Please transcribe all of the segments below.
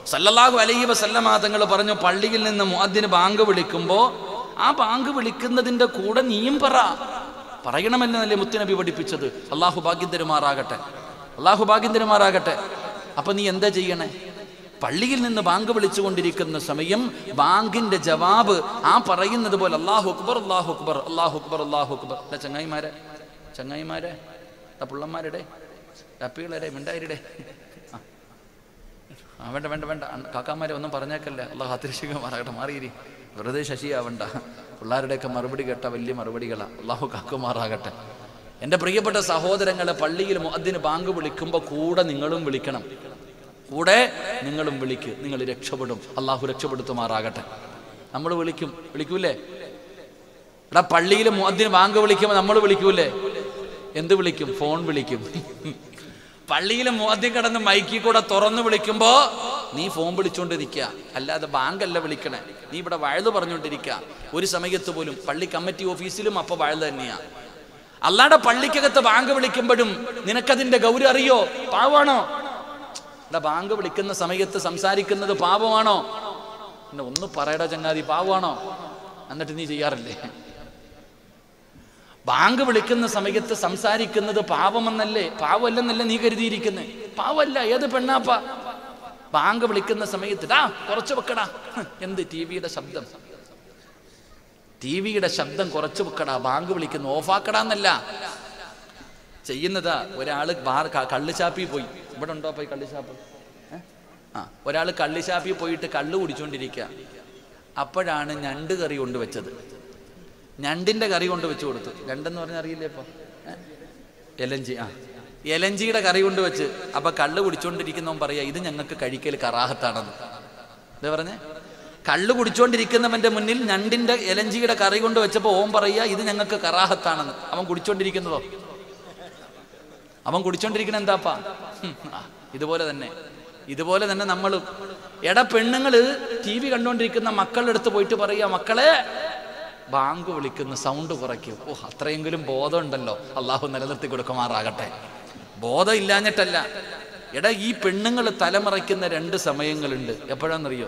സല്ലല്ലാഹു അലൈഹി വസല്ലമ തങ്ങൾ പറഞ്ഞു പള്ളിയിൽ നിന്ന് മുഅദ്ദിന് ബാങ്ക് വിളിക്കുമ്പോൾ ആ ബാങ്ക് വിളിക്കുന്നതിന്റെ കൂടെ നീയും പറ പറയണമെന്നല്ലേ മുത്തുനബി പഠിപ്പിച്ചത് അള്ളാഹു ഭാഗ്യം തരുമാറാകട്ടെ അള്ളാഹു ഭാഗ്യം തരുമാറാകട്ടെ അപ്പൊ നീ എന്താ ചെയ്യണേ പള്ളിയിൽ നിന്ന് ബാങ്ക് വിളിച്ചുകൊണ്ടിരിക്കുന്ന സമയം ബാങ്കിന്റെ ജവാബ് ആ പറയുന്നത് പോലെ അള്ളാഹു അക്ബർ അള്ളാഹു അക്ബർ അള്ളാഹു അക്ബർ അള്ളാഹു അക്ബർ അല്ല ചങ്ങായിമാരെ ചങ്ങായിമാരെ ആ പുള്ളന്മാരുടെ അപ്പികളരെ മിണ്ടായിരുടെ ആ ആ വേണ്ട വേണ്ട വേണ്ട അണ്ണ- കാക്കാമാരെ ഒന്നും പറഞ്ഞേക്കല്ലേ അള്ളാഹ് അതിരക്ഷിക്കുമാറാകട്ടെ മാറിയിരി വെറുതെ ശശിയാവണ്ട പിള്ളേരുടെയൊക്കെ മറുപടി കേട്ട വലിയ മറുപടികളാ അള്ളാഹു കാക്കുമാറാകട്ടെ എൻ്റെ പ്രിയപ്പെട്ട സഹോദരങ്ങളെ പള്ളിയിൽ മുഅദ്ദിന് ബാങ്ക് വിളിക്കുമ്പോൾ കൂടെ നിങ്ങളും വിളിക്കണം കൂടെ നിങ്ങളും വിളിക്ക് നിങ്ങൾ രക്ഷപ്പെടും അള്ളാഹു രക്ഷപ്പെടുത്തുമാറാകട്ടെ നമ്മൾ വിളിക്കും വിളിക്കൂലേ എടാ പള്ളിയിൽ മുഅദ്ദിന് ബാങ്ക് വിളിക്കുമ്പോൾ നമ്മൾ വിളിക്കൂലേ എന്ത് വിളിക്കും ഫോൺ വിളിക്കും പള്ളിയിൽ മുഅദ്ദിൻ കിടന്ന് മൈക്കിൽ കൂടെ തുറന്നു വിളിക്കുമ്പോ നീ ഫോൺ വിളിച്ചുകൊണ്ടിരിക്കുക അല്ലാതെ ബാങ്കല്ല വിളിക്കണേ നീ ഇവിടെ വഴുത് പറഞ്ഞുകൊണ്ടിരിക്കുക ഒരു സമയത്ത് പോലും പള്ളി കമ്മിറ്റി ഓഫീസിലും അപ്പൊ വഴുത് തന്നെയാ അല്ലാടെ പള്ളിക്കകത്ത് ബാങ്ക് വിളിക്കുമ്പോഴും നിനക്കതിന്റെ ഗൗരവം അറിയോ പാവാണോ എടാ ബാങ്ക് വിളിക്കുന്ന സമയത്ത് സംസാരിക്കുന്നത് പാപമാണോ എന്നെ ഒന്ന് പറയടാ ചങ്ങാതി പാവമാണോ എന്നിട്ട് നീ ചെയ്യാറില്ലേ ബാങ്ക് വിളിക്കുന്ന സമയത്ത് സംസാരിക്കുന്നത് പാവമെന്നല്ലേ പാവമല്ലെന്നല്ലേ നീ കരുതിയിരിക്കുന്നത് പാവമല്ല ഏത് പെണ്ണാപ്പ ബാങ്ക് വിളിക്കുന്ന സമയത്ത് ഡാ കുറച്ച് വെക്കടാ ഹ്, എന്ത് ടി വിയുടെ ശബ്ദം ടി വിയുടെ ശബ്ദം കുറച്ച് വെക്കടാ ബാങ്ക് വിളിക്കുന്നു ഓഫാക്കടാന്നല്ല ചെയ്യുന്നതാ ഒരാള് ബാർ ക- കള്ളുചാപ്പി പോയി ഇവിടെ ഉണ്ടോ പോയി കള്ളുചാപ്പ് ഏ? ആ ഒരാൾ കള്ളുചാപ്പി പോയിട്ട് കള്ളു കുടിച്ചുകൊണ്ടിരിക്കുക അപ്പോഴാണ് ഞണ്ട് കറി കൊണ്ടുവച്ചത് ഞണ്ടിന്റെ കറി കൊണ്ട് വെച്ച് കൊടുത്തു ഞണ്ടെന്ന് പറഞ്ഞാൽ അറിയില്ലേ ഇപ്പൊ ഏ? എലഞ്ചി ആ എലഞ്ചിയുടെ കറി കൊണ്ട് വെച്ച് അപ്പൊ കള്ള് കുടിച്ചോണ്ടിരിക്കുന്നവൻ പറയാ ഇത് ഞങ്ങൾക്ക് കഴിക്കൽ കറാഹത്താണെന്ന് എന്താ പറഞ്ഞേ കള്ള് കുടിച്ചോണ്ടിരിക്കുന്നവന്റെ മുന്നിൽ ഞണ്ടിന്റെ എലഞ്ചിയുടെ കറി കൊണ്ട് വെച്ചപ്പോ ഓൻ പറയാ ഇത് ഞങ്ങൾക്ക് കറാഹത്താണെന്ന് അവൻ കുടിച്ചോണ്ടിരിക്കുന്നതോ അവൻ കുടിച്ചോണ്ടിരിക്കണ എന്താപ്പാ ഹും, ആ, ഇതുപോലെ തന്നെ ഇതുപോലെ തന്നെ നമ്മൾ എട പെണ്ണുങ്ങള് ടി വി കണ്ടുകൊണ്ടിരിക്കുന്ന മക്കളുടെ അടുത്ത് പോയിട്ട് പറയാ മക്കളെ ബാങ്ക് വിളിക്കുന്ന സൗണ്ട് കുറയ്ക്കും ഓ അത്രയെങ്കിലും ബോധം ഉണ്ടല്ലോ അള്ളാഹു നിലനിർത്തി കൊടുക്കുമാറാകട്ടെ ബോധം ഇല്ലാഞ്ഞിട്ടല്ല എടാ ഈ പെണ്ണുങ്ങൾ തലമറയ്ക്കുന്ന രണ്ട് സമയങ്ങളുണ്ട് എപ്പോഴാണെന്നറിയോ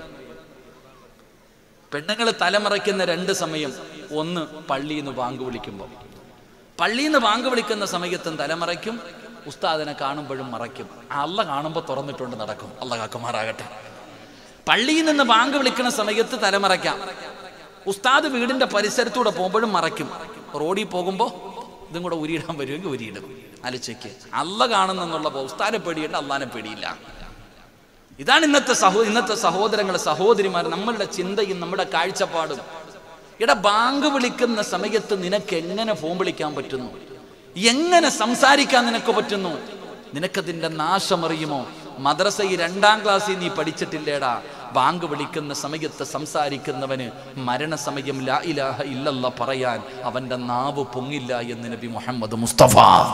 പെണ്ണുങ്ങൾ തലമറയ്ക്കുന്ന രണ്ട് സമയം ഒന്ന് പള്ളിയിൽ നിന്ന് ബാങ്ക് വിളിക്കുമ്പോൾ പള്ളിയിൽ നിന്ന് ബാങ്ക് വിളിക്കുന്ന സമയത്തും തലമറയ്ക്കും ഉസ്താദിനെ കാണുമ്പോഴും മറയ്ക്കും അല്ല കാണുമ്പോൾ തുറന്നിട്ടുണ്ട് നടക്കും അല്ല കാക്കുമാറാകട്ടെ പള്ളിയിൽ നിന്ന് ബാങ്ക് വിളിക്കുന്ന സമയത്ത് തലമറയ്ക്കാം ഉസ്താദ് വീടിന്റെ പരിസരത്തൂടെ പോകുമ്പോഴും മറയ്ക്കും റോഡിൽ പോകുമ്പോൾ ഇതും കൂടെ ഉരിയിടാൻ വരുമെങ്കിൽ ഉരിയിടും അലച്ചയ്ക്ക് അല്ല കാണുന്നെന്നുള്ള ഉസ്താനെ പേടിയുണ്ട് അള്ളാനെ പേടിയില്ല ഇതാണ് ഇന്നത്തെ സഹോ ഇന്നത്തെ സഹോദരങ്ങളെ സഹോദരിമാർ നമ്മളുടെ ചിന്തയും നമ്മുടെ കാഴ്ചപ്പാടും എടാ ബാങ്ക് വിളിക്കുന്ന സമയത്ത് നിനക്ക് എങ്ങനെ ഫോൺ വിളിക്കാൻ പറ്റുന്നു എങ്ങനെ സംസാരിക്കാൻ നിനക്ക് പറ്റുന്നു നിനക്കതിന്റെ നാശമറിയുമോ മദ്രസയിൽ രണ്ടാം ക്ലാസ്സിൽ നീ പഠിച്ചിട്ടില്ലേടാ ബാങ്ക് വിളിക്കുന്ന സമയത്ത് സംസാരിക്കുന്നവന് മരണസമയം ലാ ഇലാഹ ഇല്ലല്ല പറയാൻ അവന്റെ നാവ് പൊങ്ങില്ല എന്ന് നബി മുഹമ്മദ് മുസ്തഫ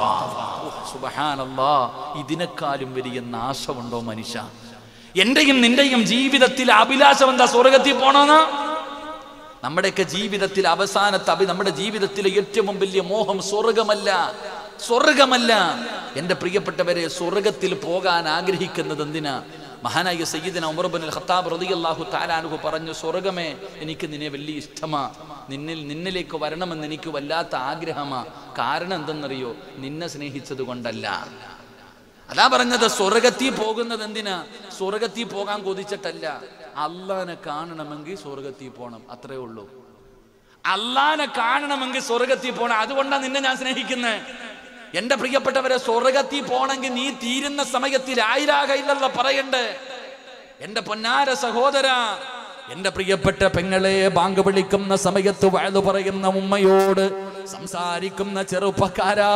സുബഹാനല്ലാ ഇതിനേക്കാളും വലിയ നാശമുണ്ടോ മനുഷ്യ എന്റെയും നിന്റെയും ജീവിതത്തിൽ അഭിലാഷം എന്താ സ്വർഗത്തിൽ പോണോന്ന് നമ്മുടെയൊക്കെ ജീവിതത്തിൽ അവസാനത്തെ അഭി നമ്മുടെ ജീവിതത്തിലെ ഏറ്റവും വലിയ മോഹം സ്വർഗമല്ല സ്വർഗമല്ല എൻ്റെ പ്രിയപ്പെട്ടവരെ സ്വർഗത്തിൽ പോകാൻ ആഗ്രഹിക്കുന്നത് എന്തിനാ മഹാനായ സയ്യിദിന ഉമർബിൻ ഖത്താബ് റളിയല്ലാഹു താലാനുഹു പറഞ്ഞു സ്വർഗമേ എനിക്ക് നിന്നെ വലിയ ഇഷ്ടമാ നിന്നിൽ നിന്നിലേക്ക് വരണമെന്ന് എനിക്ക് വല്ലാത്ത ആഗ്രഹമാ കാരണം എന്തെന്നറിയോ നിന്നെ സ്നേഹിച്ചത് കൊണ്ടല്ല അതാ പറഞ്ഞത് സ്വർഗത്തിൽ പോകുന്നത് എന്തിനാ സ്വർഗത്തിൽ പോകാൻ കൊതിച്ചിട്ടല്ല അള്ളാനെ കാണണമെങ്കിൽ സ്വർഗത്തിൽ പോണം അത്രേ ഉള്ളൂ അള്ളാനെ കാണണമെങ്കിൽ സ്വർഗത്തിൽ പോണം അതുകൊണ്ടാണ് നിന്നെ ഞാൻ സ്നേഹിക്കുന്നത് എന്റെ പ്രിയപ്പെട്ടവരെ സ്വർഗത്തിൽ പോണെങ്കിൽ നീ തീരുന്ന സമയത്തിൽ ആയിരാകയില്ലല്ലോ പറയണ്ടേ എന്റെ പൊന്നാര സഹോദര എന്റെ പ്രിയപ്പെട്ട പെങ്ങളെ ബാങ്ക് വിളിക്കുന്ന സമയത്ത് വയലു പറയുന്ന ഉമ്മയോട് സംസാരിക്കുന്ന ചെറുപ്പക്കാരാ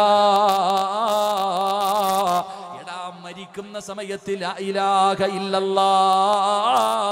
എടാ മരിക്കുന്ന സമയത്ത് ലാ ഇലാഹ ഇല്ലല്ലാ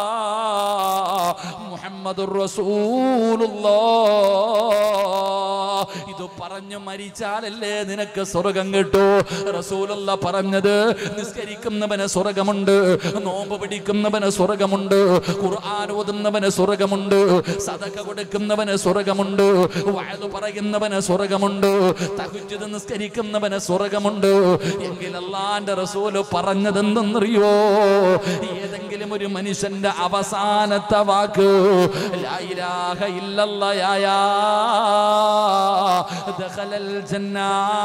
മുഹമ്മദുർ റസൂലുള്ളാഹ് ഇത് പറഞ്ഞു മരിച്ചാലല്ലേ നിനക്ക് സ്വർഗം കിട്ടൂ റസൂലുള്ള പറഞ്ഞത് നിസ്കരിക്കുന്നവന് സ്വർഗമുണ്ട് നോമ്പ് പിടിക്കുന്നവന് സ്വർഗമുണ്ട് ഖുർആൻ ഓതുന്നവന് സ്വർഗമുണ്ട് സദക കൊടുക്കുന്നവന് സ്വർഗമുണ്ട് വയത് പറയുന്നവന് സ്വർഗമുണ്ട് തഹജ്ജുദ് നിസ്കരിക്കുന്നവന് സ്വർഗമുണ്ട് എങ്കിൽ അള്ളാന്റെ റസൂല് പറഞ്ഞതെന്തെന്നറിയോ ഏതെങ്കിലും ഒരു മനുഷ്യന്റെ അവസാനത്തെ വാക്ക് ലാ ഇലാഹ ഇല്ലല്ലയായാ ദഖലൽ ജന്ന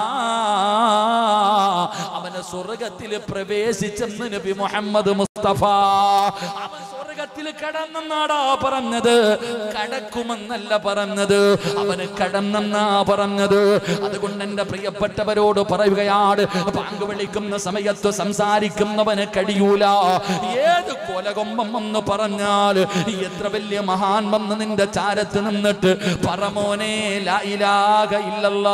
അവന് സ്വർഗത്തിൽ പ്രവേശിച്ചെന്ന് നബി മുഹമ്മദ് മുസ്തഫ അവൻ സ്വർഗത്തിൽ കടന്നെന്നാടാ പറഞ്ഞത് കടക്കുമെന്നല്ല പറഞ്ഞത് അവന് കടന്നെന്നാ പറഞ്ഞത് അതുകൊണ്ട് എന്റെ പ്രിയപ്പെട്ടവരോട് പറയുകയാണ് പാങ്ക് വിളിക്കുന്ന സമയത്ത് സംസാരിക്കുന്നവന് കഴിയൂല ഏത് കൊലകൊമ്പം എന്ന് പറഞ്ഞാൽ എത്ര വലിയ മഹാൻ വന്ന് നിന്റെ ചാരത്ത് നിന്നിട്ട് പറമോനെ ലാ ഇലാഹ ഇല്ലല്ലാ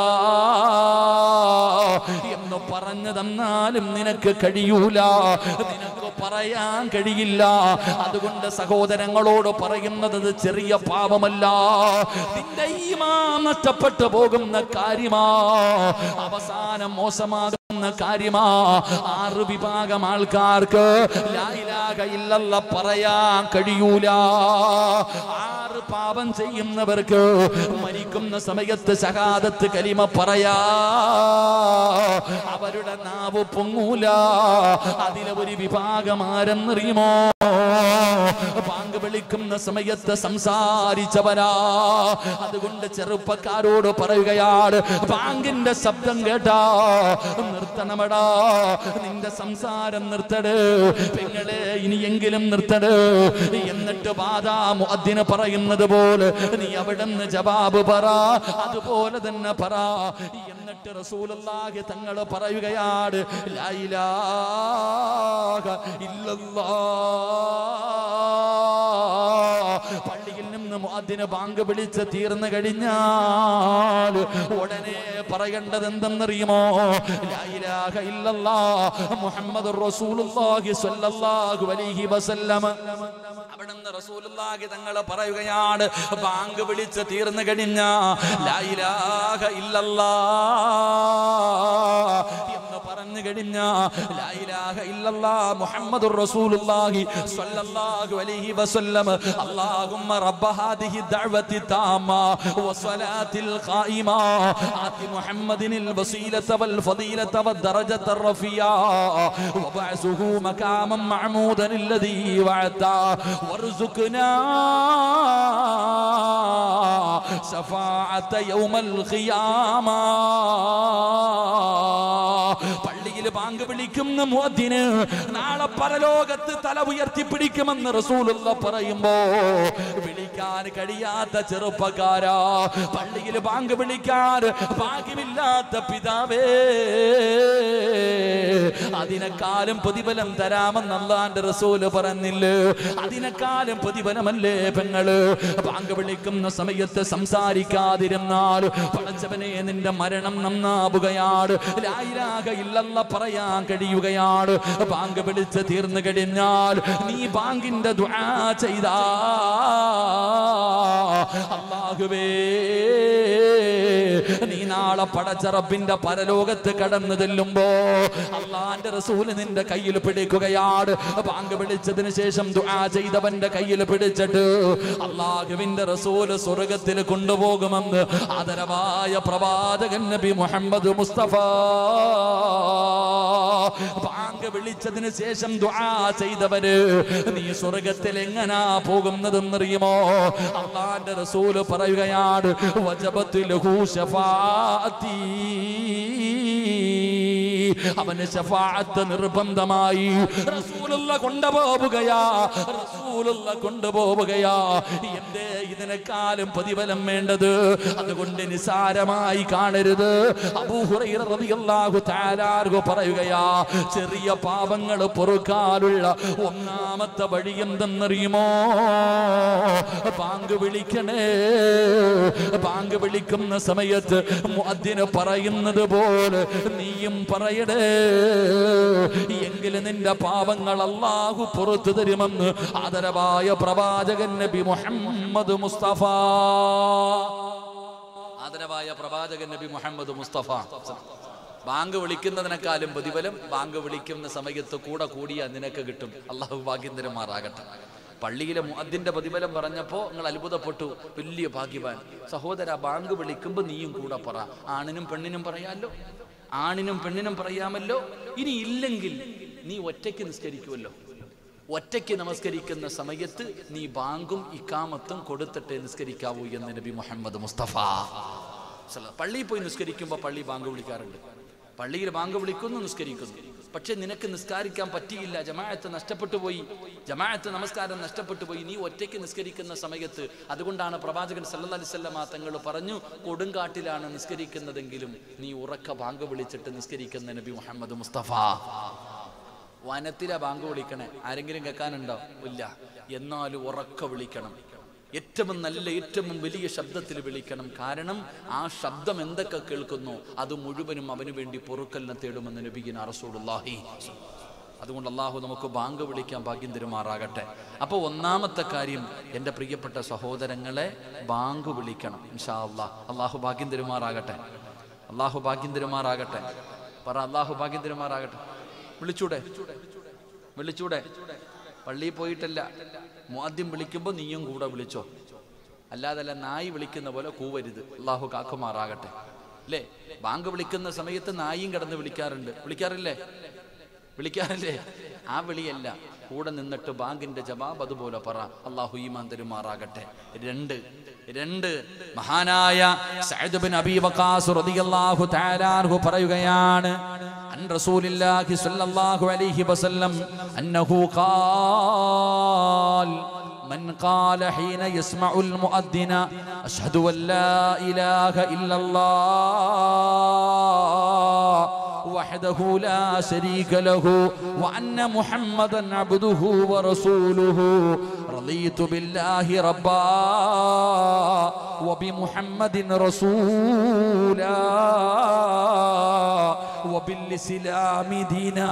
എന്ന് പറഞ്ഞു തന്നാലും നിനക്ക് കഴിയൂല നിനക്ക് പറയാൻ കഴിയില്ല അതുകൊണ്ട് സഹോദരങ്ങളോട് പറയുന്നത് അത് ചെറിയ പാപമല്ല നിന്റെ ഈമാൻ നഷ്ടപ്പെട്ടു പോകുന്ന കാര്യമാ അവസാനം മോശമാകുന്ന കാര്യമാ ആറ് വിഭാഗം ആൾക്കാർക്ക് ലാ ഇലാഹ ഇല്ലല്ല പറയാൻ കഴിയൂല ആറ് പാപം ചെയ്യുന്നവർക്ക് മരിക്കുന്ന സമയത്ത് ശഹാദത്ത് കലിമ പറയാ അവരുടെ നാവ് പൊങ്ങൂല അതിലെ ഒരു വിഭാഗം ആരെന്നറിയുമോ പാങ്ക് വിളിക്കുന്ന സമയത്ത് സംസാരിച്ചവരാ അതുകൊണ്ട് ചെറുപ്പക്കാരോട് പറയുകയാണ് പാങ്കിന്റെ ശബ്ദം കേട്ടാ നിർത്തണമടാ നിന്റെ സംസാരം നിർത്തട് പെങ്ങളെ ഇനിയെങ്കിലും നിർത്തട് എന്നിട്ട് ബാധാ മുഅദ്ദിന് പറയുന്നത് പോലെ നീ അവിടെ നിന്ന് ജവാബ് പറ അതുപോലെ തന്നെ പറ എന്നിട്ട് റസൂലുള്ളാഹി തങ്ങൾ പറയുകയാണ് ലാ ഇലാഹ ഇല്ലല്ലാഹ് പള്ളിയിൽ നിന്ന് മുഅദ്ദിന് ബാങ്ക് വിളിച്ച് തീർന്നു കഴിഞ്ഞാൽ ഉടനെ പറയേണ്ടത് എന്തെന്നറിയുമോ ലാ ഇലാഹ ഇല്ലല്ലാഹ് മുഹമ്മദുർ റസൂലുള്ളാഹി സ്വല്ലല്ലാഹു അലൈഹി വസല്ലമ അവിടുന്ന് റസൂലുള്ളാഹി തങ്ങൾ പറയുകയാണ് ബാങ്ക് വിളിച്ച് തീർന്നു കഴിഞ്ഞ ലാ ഇലാഹ ഇല്ലല്ലാഹ് എന്ന് പറഞ്ഞു കഴിഞ്ഞ ലാ ഇലാഹ ഇല്ലല്ലാഹ് മുഹമ്മദുർ റസൂലുള്ളാഹി സ്വല്ലല്ലാഹു അലൈഹി വസല്ലം اللهم رب هذه الدعوة التامة والصلاة القائمة آت محمد الوسيلة والفضيلة والدرجة الرفيعة وبعثه مكاما معمودا الذي وعدته وارزقنا شفاعة يوم القيامة പള്ളിയിൽ ബാങ്ക് വിളിക്കുന്ന മുഅദ്ദിന് നാളെ പരലോകത്ത് തല ഉയർത്തി പിടിക്കുമെന്ന് റസൂലുള്ള പറയുമ്പോ വിളിക്കാൻ കഴിയാത്ത ചെറുപ്പക്കാരാ പള്ളിയിൽ ബാങ്ക് വിളിക്കാൻ ഭാഗ്യമില്ലാത്ത പിതാവേ അതിനെക്കാളും പ്രതിഫലം തരാമെന്ന് അള്ളാന്റെ റസൂല് പറഞ്ഞില്ലേ അതിനെക്കാളും പ്രതിഫലമല്ലേ പെങ്ങള് ബാങ്ക് വിളിക്കുന്ന സമയത്ത് സംസാരിക്കാതിരുന്നാൽ പടച്ചവനെ നിന്റെ മരണം നന്നാവുകയാണ് ലായിലാക ഇല്ലെന്ന പറയാൻ കഴിയുകയാണ് ബാങ്ക് വിളിച്ച് തീർന്നു കഴിഞ്ഞാൽ നീ ബാങ്കിന്റെ ദുആ ചെയ്താ അള്ളാഹുവേ നീ നാളെ പടച്ചറപ്പിന്റെ പരലോകത്ത് കടന്നു ചെല്ലുമ്പോ അള്ളാന്റെ റസൂല് നിന്റെ കയ്യിൽ പിടിക്കുകയാണ് ബാങ്ക് വിളിച്ചതിന് ശേഷം ദുആ ചെയ്തവന്റെ കയ്യിൽ പിടിച്ചിട്ട് അള്ളാഹുവിന്റെ റസൂല് സ്വർഗത്തിൽ കൊണ്ടുപോകുമെന്ന് ആദരവായ പ്രവാചകൻ നബി മുഹമ്മദ് മുസ്തഫ ബാങ്ക് വിളിച്ചതിന് ശേഷം ദുആ ചെയ്തവര് നീ സ്വർഗത്തിൽ എങ്ങനാ പോകുന്നതെന്നറിയുമോ അള്ളാന്റെ റസൂല് പറയുകയാണ് വജബത്ത് ലഹു ശഫാഅത്തി അവന് ശഫാഅത്ത് നിർബന്ധമായി റസൂലുള്ള കൊണ്ടുപോവുകയാ റസൂലുള്ള കൊണ്ടുപോവുകയാ എന്തേ ഇതിനെക്കാളും പ്രതിഫലം വേണ്ടത് അതുകൊണ്ട് നിസാരമായി കാണരുത് അബൂഹുറൈറ റളിയല്ലാഹു തആല അൻഹു പറയുകയാ ചെറിയ പാപങ്ങൾ പൊറുക്കാനുള്ള ഒന്നാമത്തെ വഴി എന്തെന്നറിയുമോ പാങ്ക് വിളിക്കണേ പാങ്ക് വിളിക്കുന്ന സമയത്ത് മുഅദ്ദിന് പറയുന്നത് പോലെ നീയും പറയടേ എങ്കിലും നിന്റെ പാപങ്ങൾ അള്ളാഹു പുറത്തു തരുമെന്ന് ആദരവായ പ്രവാചകൻ നബി മുഹമ്മദ് മുസ്തഫ ആദരവായ പ്രവാചകൻ നബി മുഹമ്മദ് മുസ്തഫ ബാങ്ക് വിളിക്കുന്നതിനേക്കാളും പ്രതിഫലം ബാങ്ക് വിളിക്കുന്ന സമയത്ത് കൂടെ കൂടിയ നിനക്ക് കിട്ടും അള്ളാഹു ഭാഗ്യന്തരമാറാകട്ടെ പള്ളിയിലെ മുഅദ്ദിന്റെ പ്രതിഫലം പറഞ്ഞപ്പോൾ നിങ്ങൾ അത്ഭുതപ്പെട്ടു വലിയ ഭാഗ്യവാൻ സഹോദര ബാങ്ക് വിളിക്കുമ്പോൾ നീയും കൂടെ പറ ആണിനും പെണ്ണിനും പറയാമല്ലോ ആണിനും പെണ്ണിനും പറയാമല്ലോ ഇനി ഇല്ലെങ്കിൽ നീ ഒറ്റയ്ക്ക് നിസ്കരിക്കുമല്ലോ ഒറ്റയ്ക്ക് നമസ്കരിക്കുന്ന സമയത്ത് നീ ബാങ്കും ഇക്കാമത്തും കൊടുത്തിട്ടേ നിസ്കരിക്കാവൂ എന്ന് നബി മുഹമ്മദ് മുസ്തഫ സല്ല- പള്ളിയിൽ പോയി നിസ്കരിക്കുമ്പോൾ പള്ളി ബാങ്ക് വിളിക്കാറുണ്ട് പള്ളിയിൽ ബാങ്ക് വിളിക്കുന്നു നിസ്കരിക്കുന്നു പക്ഷെ നിനക്ക് നിസ്കാരിക്കാൻ പറ്റിയില്ല ജമാഅത്ത് നഷ്ടപ്പെട്ടു പോയി ജമാഅത്ത് നമസ്കാരം നഷ്ടപ്പെട്ടു പോയി നീ ഒറ്റയ്ക്ക് നിസ്കരിക്കുന്ന സമയത്ത് അതുകൊണ്ടാണ് പ്രവാചകൻ സല്ലല്ലാഹു അലൈഹി വസല്ലമ തങ്ങൾ പറഞ്ഞു കൊടുങ്കാട്ടിലാണ് നിസ്കരിക്കുന്നതെങ്കിലും നീ ഉറക്ക ബാങ്ക് വിളിച്ചിട്ട് നിസ്കരിക്കുന്ന നബി മുഹമ്മദ് മുസ്തഫ വനത്തിലെ ബാങ്ക് വിളിക്കണേ ആരെങ്കിലും കേൾക്കാനുണ്ടോ ഇല്ല എന്നാലും ഉറക്ക വിളിക്കണം ഏറ്റവും നല്ല ഏറ്റവും വലിയ ശബ്ദത്തിൽ വിളിക്കണം കാരണം ആ ശബ്ദം എന്തൊക്കെ കേൾക്കുന്നു അത് മുഴുവനും അവന് വേണ്ടി പൊറുക്കലിനെ തേടുമെന്ന് നബിഗിൻ അറസൂടുല്ലാഹി അതുകൊണ്ട് അള്ളാഹു നമുക്ക് ബാങ്ക് വിളിക്കാൻ ഭാഗ്യം തരുമാറാകട്ടെ അപ്പോൾ ഒന്നാമത്തെ കാര്യം എൻ്റെ പ്രിയപ്പെട്ട സഹോദരങ്ങളെ ബാങ്ക് വിളിക്കണം ഇൻഷാ അള്ളാഹ് അള്ളാഹു ഭാഗ്യം തരുമാറാകട്ടെ അള്ളാഹു ഭാഗ്യം തരുമാറാകട്ടെ പറ അള്ളാഹു ഭാഗ്യം തരുമാറാകട്ടെ വിളിച്ചൂടെ വിളിച്ചൂടെ പള്ളിയിൽ പോയിട്ടല്ല മുആദ്യം വിളിക്കുമ്പോൾ നീയും കൂടെ വിളിച്ചോ അല്ലാതല്ല നായി വിളിക്കുന്ന പോലെ കൂവരുത് അള്ളാഹു കാക്കുമാറാകട്ടെ അല്ലേ ബാങ്ക് വിളിക്കുന്ന സമയത്ത് നായിയും കിടന്ന് വിളിക്കാറുണ്ട് വിളിക്കാറില്ലേ വിളിക്കാറില്ലേ ആ വിളിയല്ല കൂടെ നിന്നിട്ട് ബാങ്കിന്റെ ജവാബ് അതുപോലെ പറ അള്ളാഹു ഈമാൻ തരുമാറാകട്ടെ രണ്ട് രണ്ട് മഹാനായ സഅദ് ബിൻ അബീ വഖാസ് റളിയല്ലാഹു തആല അൻഹു പറയുകയാണ് അൻ റസൂലില്ലാഹി സ്വല്ലല്ലാഹു അലൈഹി വസല്ലം അന്നഹു ഖാൽ من قال حين يسمع المؤذن أشهد أن لا إله إلا الله وحده لا شريك له وأن محمدا عبده ورسوله رضيت بالله ربا وبمحمد رسولا وبالإسلام دينا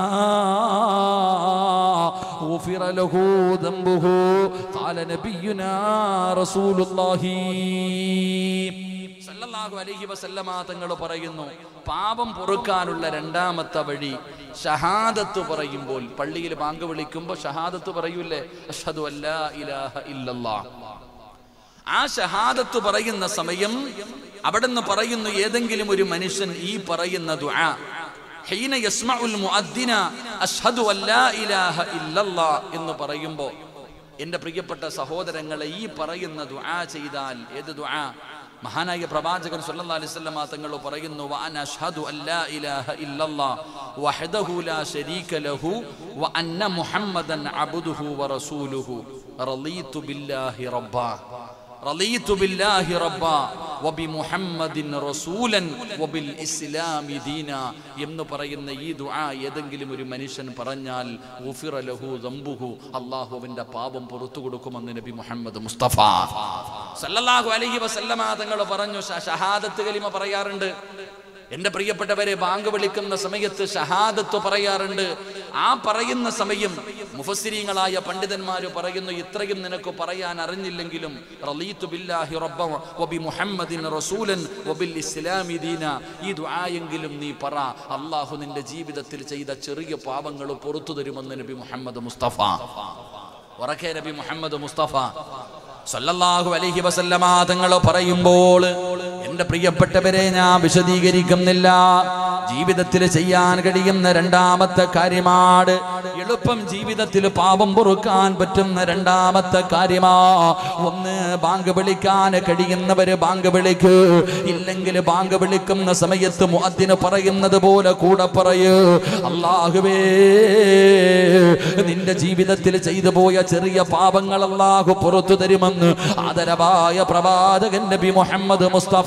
غفر له ذنبه قال نبينا رسول الله സല്ലല്ലാഹു അലൈഹി വസല്ലമ തങ്ങൾ പറയുന്നു പാപം പൊറുക്കാനുള്ള രണ്ടാമത്തെ വഴി ഷഹാദത്ത് പറയുമ്പോൾ പള്ളിയിൽ ബാങ്ക് വിളിക്കുമ്പോൾ ഷഹാദത്ത് പറയൂലേ അഷ്ഹദു അല്ലാ ഇലാഹ ഇല്ലല്ലാഹ് ആ ഷഹാദത്ത് പറയുന്ന സമയം അവിടുന്ന് പറയുന്നു ഏതെങ്കിലും ഒരു മനുഷ്യൻ ഈ പറയുന്ന ദുആ ഹീന യസ്മഉൽ മുഅദ്ദിന അഷ്ഹദു അല്ലാ ഇലാഹ ഇല്ലല്ലാഹ് എന്ന് പറയുമ്പോൾ എൻ്റെ പ്രിയപ്പെട്ട സഹോദരങ്ങളെ ഈ പറയുന്ന ദുആ ചെയ്താൽ ഏത് ദുആ മഹാനായ പ്രവാചകൻ സല്ലല്ലാഹു അലൈഹി വസല്ലമ തങ്ങൾ പറയുന്നു വഅന അഷ്ഹദു അല്ലാ ഇലാഹ ഇല്ലല്ലാഹ് വഹദഹു ലാ ശരീക ലഹു വഅന്ന മുഹമ്മദൻ അബ്ദുഹു വറസൂലുഹു റളീതു ബില്ലാഹി റബ്ബാ رضيت بالله ربا وبمحمد رسولا وبالإسلام دينا എന്ന് പറയുന്ന ഈ ദുആ ഏതെങ്കിലും ഒരു മനുഷ്യൻ പറഞ്ഞാൽ ഗുഫിറ ലഹു ദംബുഹു അല്ലാഹു അവന്റെ പാപം പുറത്തു കൊടുക്കുമെന്ന് നബി മുഹമ്മദ് മുസ്തഫ സല്ലല്ലാഹു അലൈഹി വസല്ലമ തങ്ങൾ പറഞ്ഞു ഷ- ഷഹാദത്ത് കലിമ പറയാറുണ്ട് എന്റെ പ്രിയപ്പെട്ടവരെ ബാങ്ക് വിളിക്കുന്ന സമയത്ത് ഷഹാദത്ത് പറയാറുണ്ട് ആ പറയുന്ന സമയം മുഫസ്സിരീങ്ങളായ പണ്ഡിതന്മാര് പറയുന്നു ഇത്രയും നിനക്ക് പറയാൻ അറിഞ്ഞില്ലെങ്കിലും റളീതു ബില്ലാഹി റബ്ബ വബി മുഹമ്മദിൻ റസൂലൻ വബിൽ ഇസ്ലാമി ദീന ഈ ദുആയെങ്കിലും നീ പറ അള്ളാഹു നിന്റെ ജീവിതത്തിൽ ചെയ്ത ചെറിയ പാപങ്ങൾ പുറത്തു തരുമെന്ന് നബി മുഹമ്മദ് മുസ്തഫ ഉറക്കെ നബി മുഹമ്മദ് മുസ്തഫ സല്ലല്ലാഹു അലൈഹി വസല്ലമ തങ്ങൾ പറയുമ്പോൾ എൻ്റെ പ്രിയപ്പെട്ടവരെ ഞാൻ വിശദീകരിക്കുന്നില്ല ജീവിതത്തിൽ ചെയ്യാൻ കഴിയുന്ന രണ്ടാമത്തെ കാര്യമാണ് എളുപ്പം ജീവിതത്തിൽ പാപം പൊറുക്കാൻ പറ്റുന്ന രണ്ടാമത്തെ കാര്യമാ ഒന്ന് ബാങ്ക് വിളിക്കാൻ കഴിയുന്നവര് ബാങ്ക് വിളിക്ക് ഇല്ലെങ്കിൽ ബാങ്ക് വിളിക്കുന്ന സമയത്ത് മുഅദ്ദിന് പറയുന്നത് പോലെ കൂടെ പറയൂ അള്ളാഹുവേ നിന്റെ ജീവിതത്തിൽ ചെയ്തു പോയ ചെറിയ പാപങ്ങൾ അള്ളാഹു പുറത്തു തരുമെന്ന് ആദരവായ പ്രവാചകൻ നബി മുഹമ്മദ് മുസ്തഫ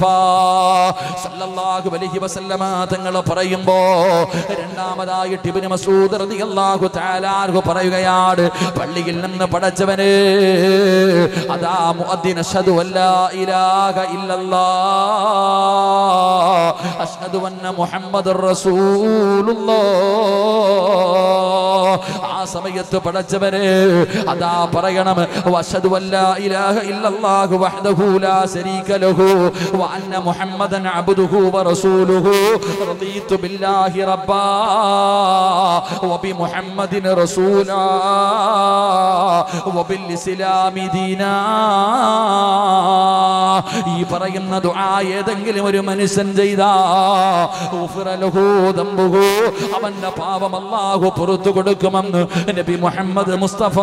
സല്ലല്ലാഹു അലൈഹി വസല്ലമ തങ്ങൾ പറയുമ്പോ രണ്ടാമതായിട്ട് ഇബ്നു മസ്ഊദ് റളിയല്ലാഹു തആല തആലാർഹു പറയുകയാണ് പള്ളിയിൽ നിന്ന് പടച്ചവന് അതാ മുഅദ്ദിൻ അഷ്ഹദു അല്ലാ ഇലാഹ ഇല്ലല്ലാഹ് അഷ്ഹദു അന്ന മുഹമ്മദുർ റസൂലുള്ളാഹ് ആ സമയത്ത് പടച്ചവന് അതാ പറയണം വഅഷ്ഹദു അല്ലാ ഇലാഹ ഇല്ലല്ലാഹു വഹ്ദഹു ലാ ശരീക ലഹു വഅന്ന മുഹമ്മദൻ അബ്ദുഹു വറസൂലുഹു റളീതു ബില്ലാഹി റബ്ബാ وبمحمد رسولا وبالإسلام دينا ഈ പറയുന്ന ദുആ ഏതെങ്കിലും ഒരു മനുഷ്യൻ ചെയ്താ ഉഫ്റ ലഹു ദംബുഹു അവന്റെ പാപം അല്ലാഹു പുറത്തു കൊടുക്കുമെന്ന് നബി മുഹമ്മദ് മുസ്തഫ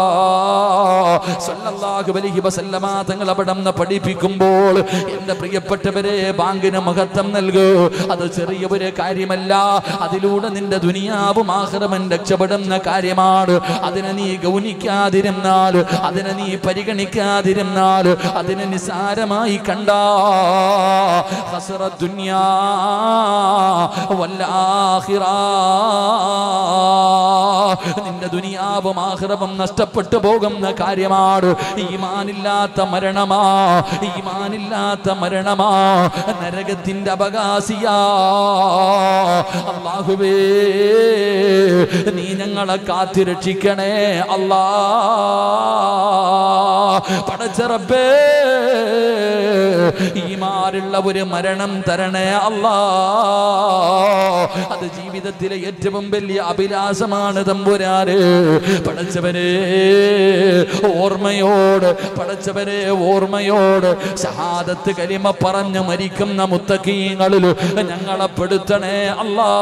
സല്ലല്ലാഹു അലൈഹി വസല്ലമ തങ്ങൾ അവിടെ നിന്ന് പഠിപ്പിക്കുമ്പോൾ എന്റെ പ്രിയപ്പെട്ടവരെ ബാങ്കിന് മഹത്വം നൽകൂ അത് ചെറിയ ഒരു കാര്യമല്ല അതിലൂടെ നിന്റെ ദുനിയാവും ആഹ്റമൻ രക്ഷപ്പെടുന്ന കാര്യമാണ് അതിനെ നീ ഗൗനിക്കാതിരുന്നാൽ അതിനെ നീ പരിഗണിക്കാതിരുന്നാൽ അതിനെ നിസാരമായി കണ്ട ഹസറ ദുനിയാ വല്ലാഹിറ നിന്റെ ദുനിയാവും ആഹ്റവും നഷ്ടപ്പെട്ടു പോകുന്ന കാര്യമാണ് ഈമാനില്ലാത്ത മരണമാ ഈമാനില്ലാത്ത മരണമാ നരകത്തിന്റെ അവകാശിയാ അള്ളാഹുവേ നീ ഞങ്ങളെ കാത്തിരക്ഷിക്കണേ അല്ലാ പടച്ചറബേ ഈമാനുള്ള ഒരു മരണം തരണേ അല്ലാ അത് ജീവിതത്തിലെ ഏറ്റവും വലിയ അഭിലാഷമാണ് തമ്പുരാന് പടച്ചവനെ ഓർമ്മയോട് പടച്ചവനെ ഓർമ്മയോട് ഷഹാദത്ത് കലിമ പറഞ്ഞു മരിക്കുന്ന മുത്തക്കീങ്ങളിൽ ഞങ്ങളെ പെടുത്തണേ അല്ലാ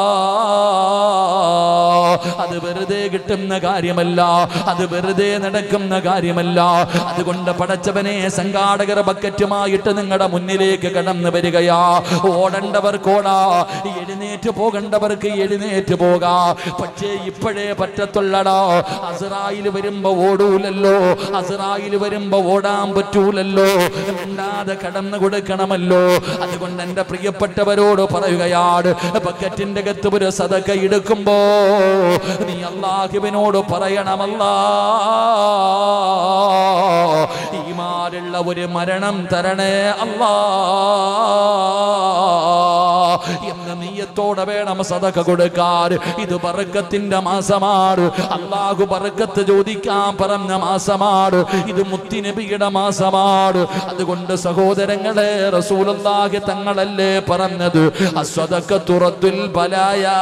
അത് വെറുതെ കിട്ടുന്ന കാര്യമല്ല അത് വെറുതെ നടക്കുന്ന കാര്യമല്ല അതുകൊണ്ട് പടച്ചവനെ സംഘാടകർ ബക്കറ്റുമായിട്ട് നിങ്ങളുടെ മുന്നിലേക്ക് കടന്നു വരികയാ ഓടേണ്ടവർക്ക് ഓടാ എഴുന്നേറ്റ് പോകേണ്ടവർക്ക് എഴുന്നേറ്റ് പോകാ പക്ഷേ ഇപ്പോഴേ പറ്റത്തുള്ളടാ അസറായിൽ വരുമ്പോ ഓടൂലല്ലോ അസറായിൽ വരുമ്പോ ഓടാൻ പറ്റൂലല്ലോ മിണ്ടാതെ കടന്നു കൊടുക്കണമല്ലോ അതുകൊണ്ട് എന്റെ പ്രിയപ്പെട്ടവരോട് പറയുകയാണ് ബക്കറ്റിന്റെ അകത്ത് ഒരു സതക്ക എടുക്കുമ്പോ നീ അള്ളാഹുവിനോട് പറയണമല്ലാ ഈമാനുള്ള ഒരു മരണം തരണേ അല്ലാ എന്ന നീയത്തോടെ വേണം സതക കൊടുക്കാൻ ഇത് ബർക്കത്തിന്റെ മാസമാണ് അള്ളാഹു ബർക്കത്ത് ചോദിക്കാൻ പറഞ്ഞ മാസമാണ് ഇത് മുത്തിനബിയുടെ മാസമാണ് അതുകൊണ്ട് സഹോദരങ്ങളെ റസൂലുള്ളാഹി തങ്ങളല്ലേ പറഞ്ഞത് അസ്വദക്ക തുറത്തുൽ ബലായാ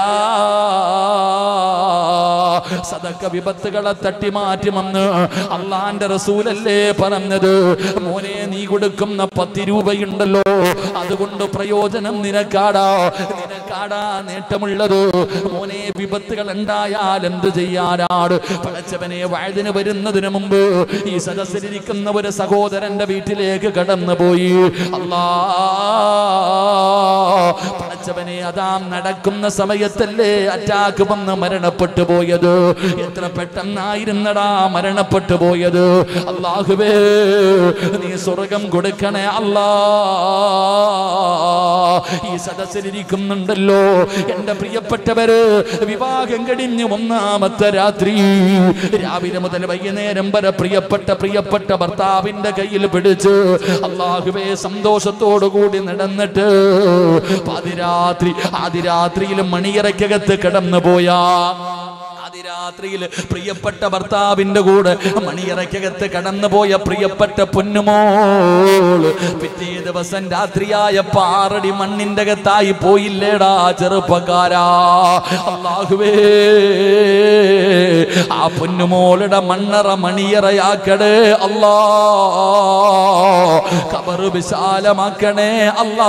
സദക്ക വിപത്തുകളെ തട്ടിമാറ്റുമെന്ന് അള്ളാന്റെ റസൂലല്ലേ പറഞ്ഞത് മോനെ നീ കൊടുക്കുന്ന പത്ത് രൂപയുണ്ടല്ലോ അതുകൊണ്ട് പ്രയോജനം നിനക്കാടാ നിനക്കാടാ നേട്ടമുള്ളത് മോനെ വിപത്തുകൾ ഉണ്ടായാൽ എന്ത് ചെയ്യാനാണ് പടച്ചവനെ വഴുതിന് വരുന്നതിന് മുമ്പ് ഈ സദസ്സിലിരിക്കുന്ന ഒരു സഹോദരന്റെ വീട്ടിലേക്ക് കടന്നു പോയി അല്ലാ പടച്ചവനെ അതാ നടക്കുന്ന സമയത്തല്ലേ അറ്റാക്ക് വന്ന് മരണപ്പെട്ടു പോയത് എത്ര പെട്ടെന്നായിരുന്നടാ മരണപ്പെട്ടു പോയത് അള്ളാഹുവേ നീ സ്വർഗം കൊടുക്കണേ അല്ലാ ഈ സദസ്സിലിരിക്കുന്നുണ്ടല്ലോ എന്റെ പ്രിയപ്പെട്ടവര് വിവാഹം കഴിഞ്ഞ് ഒന്നാമത്തെ രാത്രി രാവിലെ മുതൽ വൈകുന്നേരം വരെ പ്രിയപ്പെട്ട പ്രിയപ്പെട്ട ഭർത്താവിന്റെ കയ്യിൽ പിടിച്ച് അള്ളാഹുവേ സന്തോഷത്തോടു കൂടി നടന്നിട്ട് പാതിരാത്രി ആദിരാത്രിയിൽ മണിയറയ്ക്കകത്ത് കിടന്നു പോയാ അതിരാത്രിയിൽ പ്രിയപ്പെട്ട ഭർത്താവിന്റെ കൂടെ മണിയറയ്ക്കകത്ത് കടന്നുപോയ പ്രിയപ്പെട്ട പൊന്നുമോൾ പിറ്റേ ദിവസം രാത്രിയായ പാറടി മണ്ണിന്റെ അകത്തായി പോയില്ലേടാ ചെറുപ്പക്കാരാ അള്ളാഹുവേ ആ പൊന്നുമോളുടെ മണ്ണറ മണിയറയാക്കടേ അല്ലാ കബറ് വിശാലമാക്കണേ അല്ലാ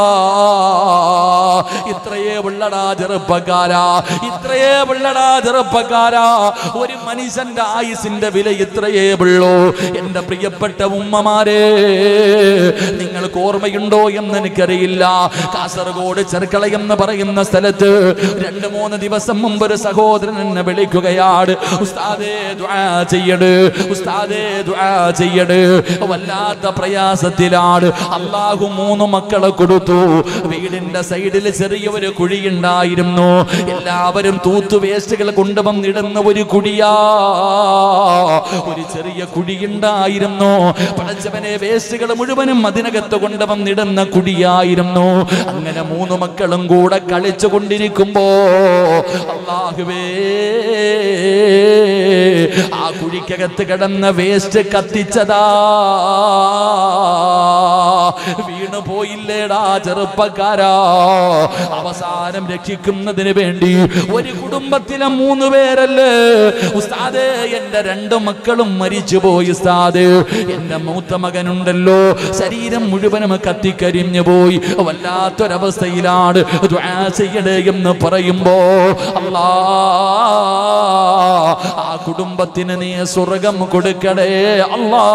ഇത്രയേ ഉള്ളടാ ചെറുപ്പക്കാരാ ഇത്രയേ ഉള്ളടാ ചെറുപ്പക്കാരാ ഒരു മനുഷ്യന്റെ ആയുസിന്റെ വില ഇത്രയേ ഉള്ളൂ എന്റെ പ്രിയപ്പെട്ട ഉമ്മമാരെ നിങ്ങൾക്ക് ഓർമ്മയുണ്ടോ എന്ന് എനിക്കറിയില്ല കാസർഗോഡ് ചെറുക്കള എന്ന് പറയുന്ന സ്ഥലത്ത് രണ്ട് മൂന്ന് ദിവസം മുമ്പ് ഒരു സഹോദരൻ എന്നെ വിളിക്കുകയാണ് ഉസ്താദേ ദുആ ചെയ്യട് ഉസ്താദേ ദുആ ചെയ്യട് വല്ലാത്ത പ്രയാസത്തിലാണ് അള്ളാഹു മൂന്ന് മക്കളെ കൊടുത്തു വീടിന്റെ സൈഡിൽ ചെറിയൊരു കുഴിയുണ്ടായിരുന്നു എല്ലാവരും തൂത്തു വേസ്റ്റുകൾ കൊണ്ടുവന്നിടുന്ന ഒരു കുഴിയാ ഒരു ചെറിയ കുഴിയുണ്ടായിരുന്നു പടച്ചവനെ വേസ്റ്റുകൾ മുഴുവനും അതിനകത്ത് കൊണ്ടുവന്നിടുന്ന കുഴിയായിരുന്നു അങ്ങനെ മൂന്ന് മക്കളും കൂടെ കളിച്ചു കൊണ്ടിരിക്കുമ്പോ അള്ളാഹുവേ ആ കുഴിക്കകത്ത് കിടന്ന വേസ്റ്റ് കത്തിച്ചതാ വീണു പോയില്ലേടാ ചെറുപ്പക്കാരാ അവസാനം രക്ഷിക്കുന്നതിന് വേണ്ടി ഒരു കുടുംബത്തിലെ മൂന്ന് പേരല്ലേ ഉസ്താദേ എന്റെ രണ്ട് മക്കളും മരിച്ചുപോയി ഉസ്താദ് എന്റെ മൂത്ത മകനുണ്ടല്ലോ ശരീരം മുഴുവനും കത്തിക്കരിഞ്ഞു പോയി വല്ലാത്തൊരവസ്ഥയിലാണ് ദുആ ചെയ്യണേ എന്ന് പറയുമ്പോ അല്ലാ ആ കുടുംബത്തിന് നീ സ്വർഗം കൊടുക്കണേ അല്ലാ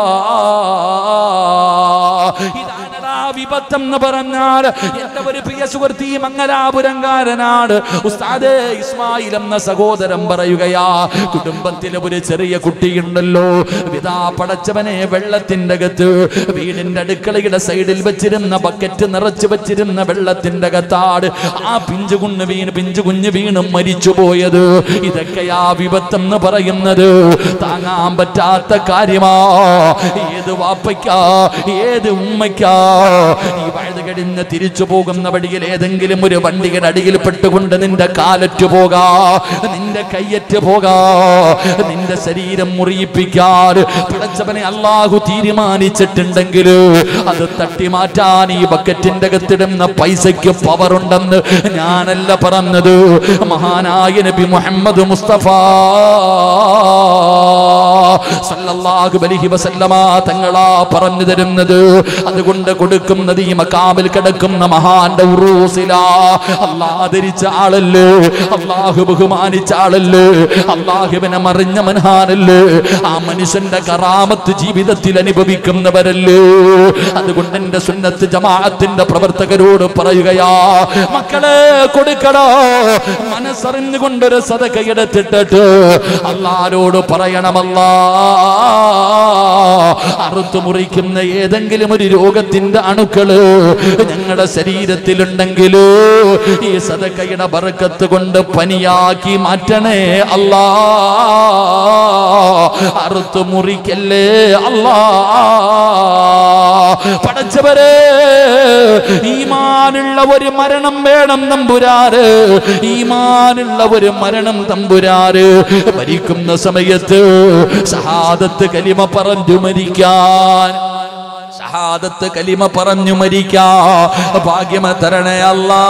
ഇതാണടാ വിപത്തം എന്ന് പറഞ്ഞാൽ എന്റെ ഒരു പ്രിയ സുഹൃത്തി മംഗലാപുരങ്കാരനാണ് ഉസ്താദേ ഇസ്മായിൽ എന്ന സഹോദരൻ പറയുകയാ കുടുംബത്തിലെ ഒരു ചെറിയ കുട്ടിയുണ്ടല്ലോ വിതാ പടച്ചവനെ വെള്ളത്തിന്റെ അകത്ത് വീടിന്റെ അടുക്കളയുടെ സൈഡിൽ വെച്ചിരുന്ന ബക്കറ്റ് നിറച്ചു വെച്ചിരുന്ന വെള്ളത്തിന്റെ അകത്താട് ആ പിഞ്ചു കുഞ്ഞ് വീണ് പിഞ്ചു കുഞ്ഞ് വീണ് മരിച്ചു പോയത് ഇതൊക്കെയാ വിപത്തം എന്ന് പറയുന്നത് താങ്ങാൻ പറ്റാത്ത കാര്യമാ ഏത് വാപ്പയ്ക്കാ ഏത് ഉമ്മയ്ക്കാ ഈ വഴുത് കഴിഞ്ഞ് തിരിച്ചു പോകുന്ന വഴിയിൽ ഏതെങ്കിലും ഒരു വണ്ടിയുടെ അടിയിൽ പെട്ടുകൊണ്ട് നിന്റെ കാലറ്റ് പോകാ നിന്റെ കയ്യറ്റ് പോകാ നിന്റെ ശരീരം മുറിയിപ്പിക്കാൻ പിടച്ചവനെ അള്ളാഹു തീരുമാനിച്ചിട്ടുണ്ടെങ്കിൽ അത് തട്ടി മാറ്റാൻ ഈ ബക്കറ്റിന്റെ അകത്തിടുന്ന പൈസയ്ക്ക് പവർ ഉണ്ടെന്ന് ഞാനല്ല പറഞ്ഞത് മഹാനായ നബി മുഹമ്മദ് മുസ്തഫ സല്ലല്ലാഹു അലൈഹി വസല്ലമ തങ്ങളാ പറഞ്ഞു തരുന്നത് അതുകൊണ്ട് കൊടുക്കുന്നത് ഈ മക്കാമിൽ കിടക്കുന്ന മഹാന്റെ ഉറൂസിലാ അല്ലാഹ് ആദരിച്ച ആളല്ലേ അള്ളാഹു ബഹുമാനിച്ച ആളല്ലേ അള്ളാഹുവിനെ മറിഞ്ഞ മൻഹാനല്ലേ ആ മനുഷ്യന്റെ കറാമത്ത് ജീവിതത്തിൽ അനുഭവിക്കുന്നവരല്ലേ അതുകൊണ്ട് എന്റെ സുന്നത്ത് ജമാഅത്തിന്റെ പ്രവർത്തകരോട് പറയുകയാ മക്കളെ കൊടുക്കടോ മനസ്സറിഞ്ഞുകൊണ്ടൊരു സദക എടുത്തിട്ടിട്ട് അള്ളാരോട് പറയണമല്ലാ അറുത്തു മുറിക്കുന്ന ഏതെങ്കിലും ഒരു രോഗത്തിന്റെ അണുക്കള് ഞങ്ങളുടെ ശരീരത്തിലുണ്ടെങ്കിലോ ഈ സദക്കയുടെ ബറക്കത്ത് കൊണ്ട് പനിയാക്കി മാറ്റണേ അല്ലാ അറുത്തു മുറിക്കല്ലേ അല്ലാ പടച്ചവരെ ഈമാനുള്ള ഒരു മരണം വേണം തമ്പുരാറ് ഈമാനുള്ള ഒരു മരണം തമ്പുരാറ് മരിക്കുന്ന സമയത്ത് ഷഹാദത്ത് കലിമ പറഞ്ഞു മരിക്കാൻ ഷഹാദത്ത് കലിമ പറഞ്ഞു മരിക്കാ ഭാഗ്യമ തരണേ അല്ലാ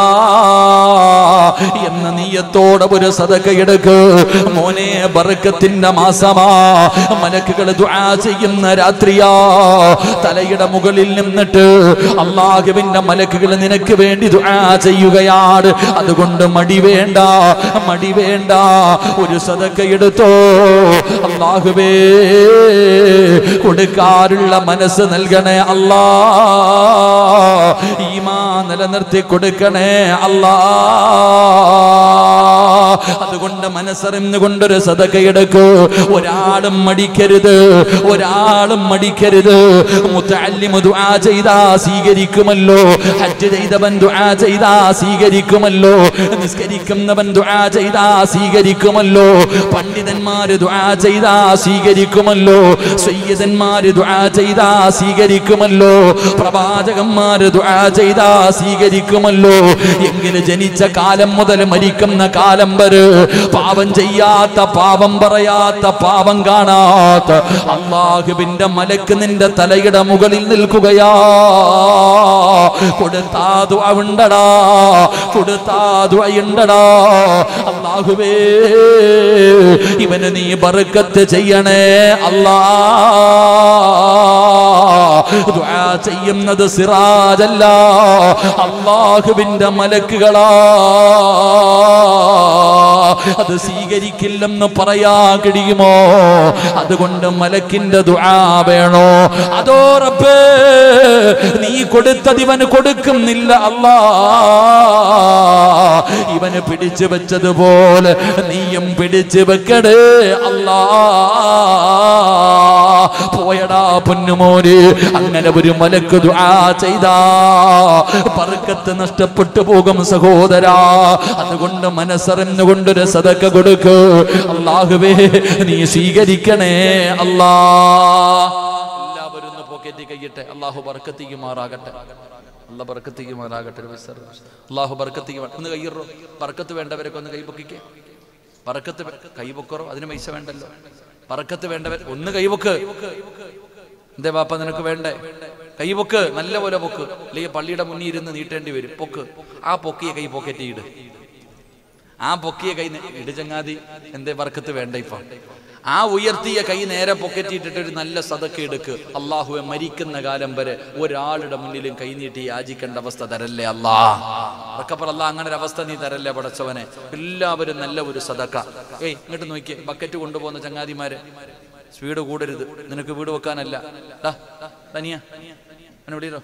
എന്ന നീയത്തോടെ ഒരു സദക എടുക്ക് മോനെ ബറക്കത്തിന്റെ മാസമാ മലക്കുകൾ ദുആ ചെയ്യുന്ന രാത്രിയാ തലയുടെ മുകളിൽ നിന്നിട്ട് അള്ളാഹുവിന്റെ മലക്കുകൾ നിനക്ക് വേണ്ടി ദുആ ചെയ്യുകയാണ് അതുകൊണ്ട് മടി വേണ്ട മടി വേണ്ട ഒരു സദക എടുത്തോ അള്ളാഹുവേ കൊടുക്കാറുള്ള മനസ്സ് നൽകണേ അല്ലാ ഈമാ നിലനിർത്തി കൊടുക്കണേ അല്ലാ അതുകൊണ്ട് മനസ്സറിഞ്ഞുകൊണ്ടൊരു സദകയെടുക്കൂ ഒരാളും മടിക്കരുത് ഒരാളും മടിക്കരുത് മുത്തല്ലിമു ദുആ ചെയ്താ സ്വീകരിക്കുമല്ലോ ഹജ്ജ് ചെയ്തവൻ ദുആ ചെയ്താ സ്വീകരിക്കുമല്ലോ നിസ്കരിക്കുന്നവൻ ദുആ ചെയ്താ സ്വീകരിക്കുമല്ലോ പണ്ഡിതന്മാര് ദുആ ചെയ്താ സ്വീകരിക്കുമല്ലോ സയ്യിദന്മാര് ദുആ ചെയ്താ സ്വീകരിക്കുമല്ലോ പ്രവാചകന്മാര് ദുആ ചെയ്താ സ്വീകരിക്കുമല്ലോ എങ്കിലും ജനിച്ച കാലം മുതൽ മരിക്കുന്ന കാലം വരെ പാപം ചെയ്യാത്ത പാപം പറയാത്ത പാപം കാണാത്ത അള്ളാഹുവിന്റെ മലക്ക് നിന്റെ തലയുടെ മുകളിൽ നിൽക്കുകയാ കൊടുത്താതു ഉണ്ടടാ കൊടുത്താതു ഉണ്ടടാ അള്ളാഹുവേ ഇവന് നീ ബർക്കത്ത് ചെയ്യണേ അല്ലാ ദുആ ചെയ്യുന്നത് സിറാജല്ല അള്ളാഹുവിന്റെ മലക്കുകളാ അത് സ്വീകരിക്കില്ലെന്ന് പറയാ കഴിയുമോ അതുകൊണ്ട് മലക്കിന്റെ ദുആ വേണോ അതോ റബ്ബേ നീ കൊടുത്തത് ഇവന് കൊടുക്കുന്നില്ല അല്ലാ ഇവന് പിടിച്ചു വെച്ചതുപോലെ നീയും പിടിച്ചു വെക്കടേ അല്ലാ പോയടാ പൊന്നുമോന് അങ്ങനെ ഒരു മലക്ക് ദുആ ചെയ്താ പറക്കത്ത് നഷ്ടപ്പെട്ടു പോകും സഹോദരാ അതുകൊണ്ട് മനസ്സറിഞ്ഞുകൊണ്ടൊരു സദക്ക കൊടുക്ക് അള്ളാഹുവേ നീ സ്വീകരിക്കണേ അല്ലാ എല്ലാവരും ഒന്ന് പോക്കറ്റി കയ്യട്ടെ അള്ളാഹു ബർക്കത്തിക്കുമാറാകട്ടെ അല്ല ബർക്കത്തിക്കുമാറാകട്ടെ ഒരു വിസർ. അള്ളാഹു ബർക്കത്തിക്ക് ഒന്ന് കയ്യറോ ബർക്കത്ത് വേണ്ടവരൊക്കെ ഒന്ന് കൈപൊക്കിക്കേ പറക്കത്ത് വേ- കൈപൊക്കറോ അതിന് പൈസ വേണ്ടല്ലോ പറക്കത്ത് വേണ്ടവർ ഒന്ന് കൈപൊക്ക് എന്തേ ബാപ്പ നിനക്ക് വേണ്ടേ കൈപൊക്ക് നല്ല പോലെ പൊക്ക് അല്ലെങ്കിൽ പള്ളിയുടെ മുന്നിൽ ഇരുന്ന് നീട്ടേണ്ടി വരും പൊക്ക് ആ പൊക്കിയ കൈ പോക്കറ്റ് ഇട് ആ പൊക്കിയ കൈ നെ- ഇട് ചങ്ങാതി എന്തേ വർക്കത്ത് വേണ്ട ഇപ്പൊ ആ ഉയർത്തിയ കൈ നേരെ പൊക്കറ്റിട്ടിട്ട് ഒരു നല്ല സതക്ക എടുക്ക് അള്ളാഹുവെ മരിക്കുന്ന കാലം വരെ ഒരാളുടെ മുന്നിലും കൈ നീട്ടി യാചിക്കേണ്ട അവസ്ഥ തരല്ലേ അല്ലാ അറക്കപ്പുറം അല്ലാ അങ്ങനെ ഒരു അവസ്ഥ നീ തരല്ലേ പടച്ചവനെ എല്ലാവരും നല്ല ഒരു സതക്ക ഏയ് ഇങ്ങോട്ട് നോക്കിയേ ബക്കറ്റ് കൊണ്ടുപോകുന്ന ചങ്ങാതിമാരെ സ്പീഡ് കൂടരുത് നിനക്ക് വീട് വെക്കാനല്ല ഡാ, ഡാനിയ അവനെ വിളിയോ